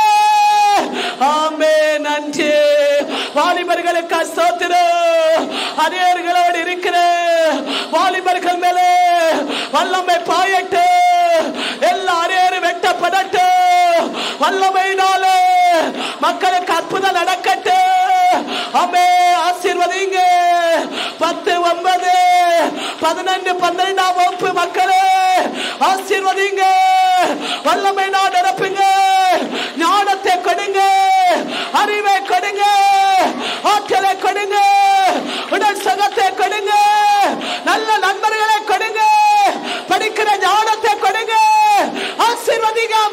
ஆமே நன்றி வாலிபர்களுக்கு ஸ்தோத்திரம் அநேர்களோடு இருக்கிற வாலிபர்கள் மேலே வல்லமை பாயட்டு எல்லா அரையரும் வெட்டப்படட்டு வல்லமையினால மக்களுக்கு அற்புதம் நடக்கட்டு அமே ஆசீர்வதிங்க பத்து ஒன்பது பதினெண்டு பன்னிரெண்டாம் வகுப்பு மக்களே ஆசீர்வதிங்க வல்லமை நான் நிரப்புங்க ஞானத்தை கொடுங்க அறிவை கொடுங்க ஆற்றலை கொடுங்க உடல் சுகத்தை கொடுங்க நல்ல நண்பர்களை கொடுங்க படிக்கிற ஞானத்தை கொடுங்க ஆசீர்வதிக்காம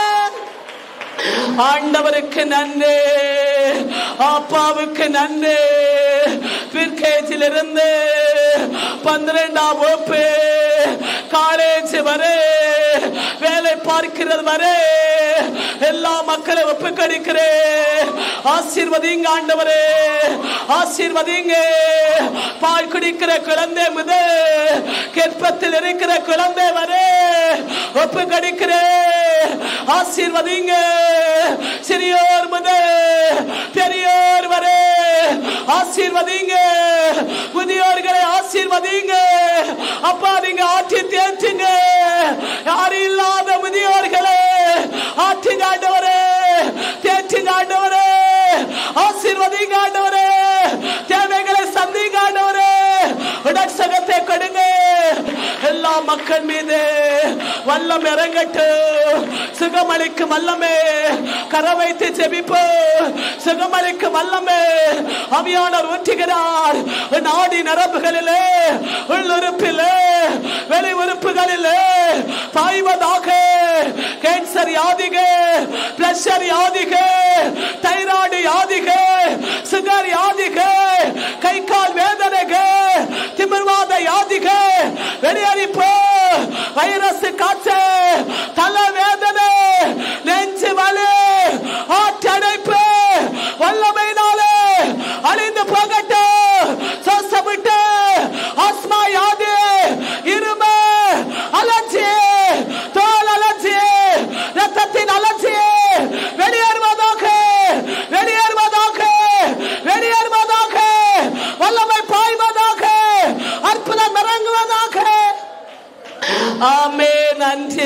ஆண்டவருக்கு நன்றி அப்பாவுக்கு நன்றி பிற்கேஜில் இருந்து பன்னிரெண்டாம் வகுப்பு காலேஜ் வரை வேலை பார்க்கிறது வரை எல்லா மக்களும் ஒப்புக்கணிக்கிறேன் ஆசீர்வதிங்க ஆண்டவரே ஆசீர்வதிங்க பால் குடிக்கிற குழந்தை முதல் கெற்பத்தில் இருக்கிற குழந்தை வரை ஒப்பு கடிக்கிறேன் ஆசீர்வதிங்க சிறியோர் முதல் பெரியோர் வரை ஆசீர்வதிங்க முதியோர்களை ஆசீர்வதிங்க அப்பா நீங்க ஆட்சி தேற்றுங்க யாரும் இல்லாத முதியோர்களே ஆட்சி ஆண்டவரே தேற்றுங்க ஆண்டவரே ஆசீர்வதிங்க ஆண்டவரே தேவைகளை சந்திங்க ஆண்டவரே உடற்சகத்தை கொடுங்க எல்லா மக்கள் மீது வல்லம் இறங்கட்டு சுகமளிக்கும் வல்லமே கரை வைத்து ஜெபிப்பு சுகமளிக்கும் வல்லமே அவியானவர் ஊற்றுகிறார் நாடி நரம்புகளிலே உள்ளுறுப்பிலே வெளி உறுப்புகளிலே பாய்வதாக கேன்சர் யாதிக பிரஷர் யாதிக தைராய்டு யாதிக சுகர் யாதிக கை கால் வேதனைக திமிர்வாத யாதிக வெளியறிப்பு வைரஸ் காய்ச்சல் தலை வேதனை நெஞ்சு வலி ஆற்றடைப்பு வல்லமையினாலே அழிந்து போகட்டும் சுவாசமிட்டு ஆஸ்மா யாது இரும அலர்ஜி தோல் அலர்ஜி ரத்தத்தின் அலர்ஜி வெளியேறுவதாக வெளியேறுவதாக வெளியேறுவதாக வல்லமை பாய்வதாக அற்புதம் இறங்குவதாக ஆமே நன்றி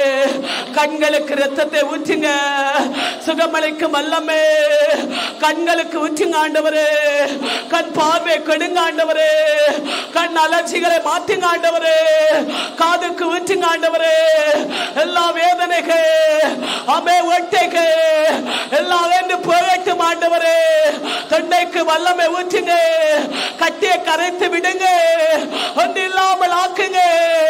கண்களுக்கு ரத்தத்தை ஊற்றுங்க சுகமளிக்கும் வல்லமே கண்களுக்கு ஊற்றுங்க ஆண்டவரே கண் பார்வை கெடுங்க ஆண்டவரே கண் அலர்ச்சிகளை மாற்றுங்க ஆண்டவரே காதுக்கு ஊற்றுங்க ஆண்டவரே எல்லா வேதனைகள் அமே ஒட்டைகள் எல்லாம் வேண்டு போகட்டும் ஆண்டவரே தொண்டைக்கு வல்லமை ஊற்றுங்க கட்டியை கரைத்து விடுங்க ஒன்று இல்லாமல் ஆக்குங்க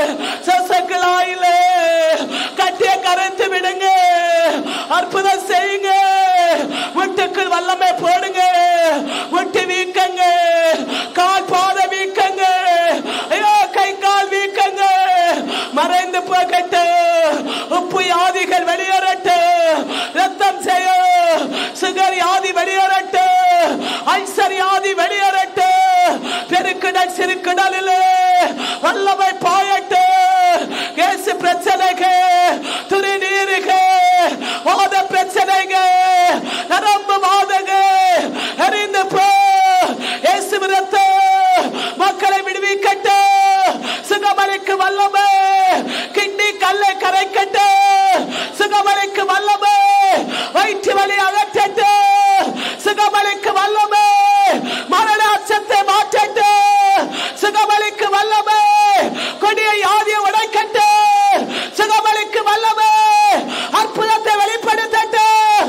சசக்கலாயில கட்டியை கரைத்து விடுங்க அற்புதம் செய்யுங்க முட்டுக்குள் வல்லமை போடுங்க முட்டு வீக்கங்க கால் பாத வீக்கங்க ஐயோ கை கால் வீக்கங்க மறைந்து போகட்டு உப்பு யாதிகள் வெளியேறட்டு ரத்தம் செய்ய சுகர் யாதி வெளியேறட்டு அல்சர் யாதி வெளியேறட்டு பெருக்குடல் சிறுக்குடலிலே வல்லமை பாயட்டு கேசு பிரச்சனைக்கு துணி நீருக்கு வாத பிரச்சனைங்க நரம்பு வாதங்க அறிந்து போ இயேசு ரத்த மக்களை விடுவிக்கட்டு சுகமளிக்கு வல்லமை கிண்டி கல்லை கரைக்கட்டு சுகமளிக்கு வல்லமை வயிற்று வலி அகற்றட்டு சுகமளிக்கு வல்லமை மரண அச்சத்தை மாற்றட்டு சுகமளிக்கு வல்லமை கொடிய யாதியை உடைக்கட்டு சுகமளிக்கு வல்லமை அற்புதத்தை வெளிப்படுத்தட்டு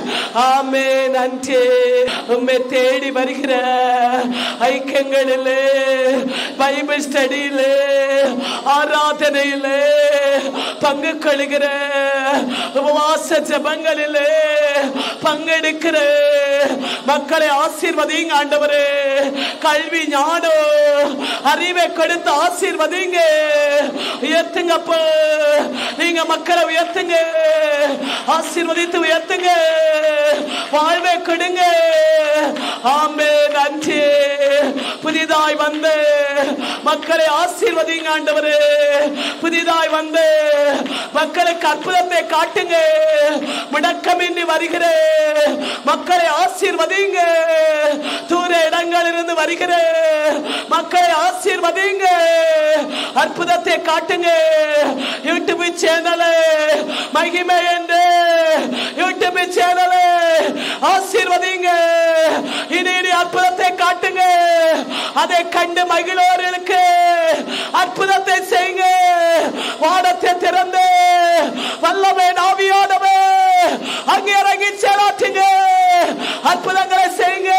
ஆமே நன்றி உண்மை தேடி வருகிற ஐக்கியங்களிலே பைபிள் ஸ்டடியிலே ஆராதனையிலே பங்கு கொள்கிற உபவாச ஜபங்களிலே பங்கெடுக்கிற மக்களை ஆசீர்வதிங்க ஆண்டவரே கல்வி ஞானம் அறிவை கொடுத்து ஆசீர்வதிங்க உயர்த்துங்கப்ப நீங்க மக்களை உயர்த்துங்க ஆசீர்வதித்து உயர்த்துங்க வாழ்வை கொடுங்க ஆமே நன்றி புதிதாய் வந்து மக்களை ஆசீர்வதிங்க ஆண்டவரே புதிதாய் வந்து மக்களுக்கு அற்புதத்தை காட்டுங்க முடக்கமின்றி வருகிற மக்களை ஆசீர்வதிங்க தூர இடங்களிலிருந்து வருகிற மக்களை ஆசீர்வதிங்க அற்புதத்தை காட்டுங்க யூடியூப் சேனலே மகிமை என்று யூடியூப் சேனலே ஆசீர்வதிங்க இனி இனி அற்புதத்தை காட்டுங்க அதை கண்டு மகிழோர்களுக்கு அற்புதத்தை செய்யுங்க வானத்தை திறந்து வல்லமை நாவியோடவே அங்கே இறங்கி செயலாற்றுங்க அற்புதங்களை செய்யுங்க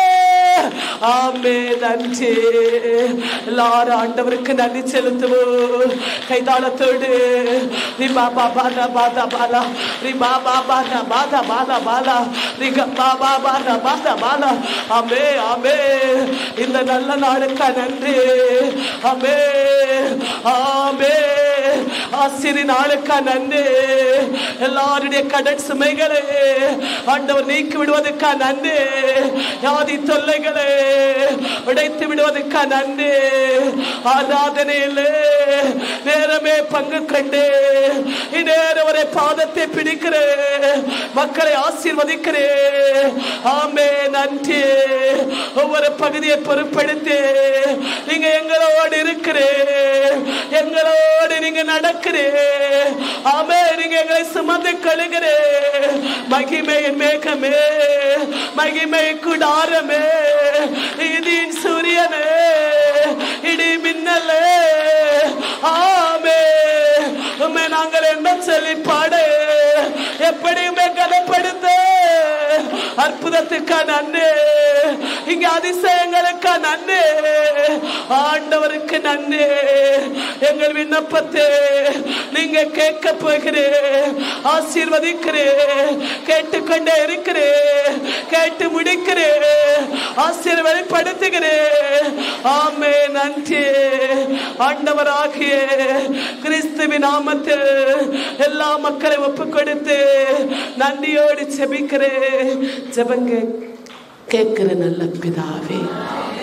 ஆமே நன்றி எல்லாரும் ஆண்டவருக்கு நன்றி செலுத்துவோம் கைதாளத்தோடு ரி பாபா பாலா பாதா பாலா ரி பாபா பாலா பாதா பாலா பாலா ரி பாபா பாலா பாதா பாலா ஆமே ஆமே இந்த நல்ல நாளுக்கா நன்றி ஆமே ஆமே ஆசிரி நாளுக்கா நன்றி எல்லாருடைய கடன் சுமைகளே ஆண்டவர் நீக்கி விடுவதற்கா நன்றி யாதி தொல்லைகளே உடைத்து விடுவதற்கா நன்றி ஆராதனையிலே நேரமே பங்கு கண்டு இந்நேரம் வரை பாதத்தை பிடிக்கிறேன் மக்களை ஆசீர்வதிக்கிறேன் ஆமே நன்றி ஒவ்வொரு பகுதியை பொறுப்படுத்தி நீங்க எங்களோடு இருக்கிறேன் எங்களோடு நீங்க நடக்கிறேன் ஆமே நீங்க எங்களை சுமந்து கழுகிறேன் மகிமையின் மேகமே மகிமை குடாரமே இடியின் சூரியனே இடி மின்னலே ஆமே உண்மை நாங்கள் என்ன சொல்லி பாடு எப்படியுமே கனப்படுத்த அற்புதத்துக்கா நன்றி இங்க அதிசயங்களுக்கா நன்றி ஆண்டவருக்கு நன்றி எங்கள் விண்ணப்பத்தை நீங்க கேட்க போகிறேன் ஆசீர்வதிக்கிறேன் கேட்டுக்கொண்டே இருக்கிறேன் கேட்டு முடிக்கிறேன் ஆசீர் வெளிப்படுத்துகிறேன் ஆமே நன்றி ஆண்டவராகிய கிறிஸ்துவின் நாமத்தில் எல்லா மக்களை ஒப்பு கொடுத்து நன்றியோடு செபிக்கிறேன் ஜெபங்க கேட்கிற நல்ல பிதாவே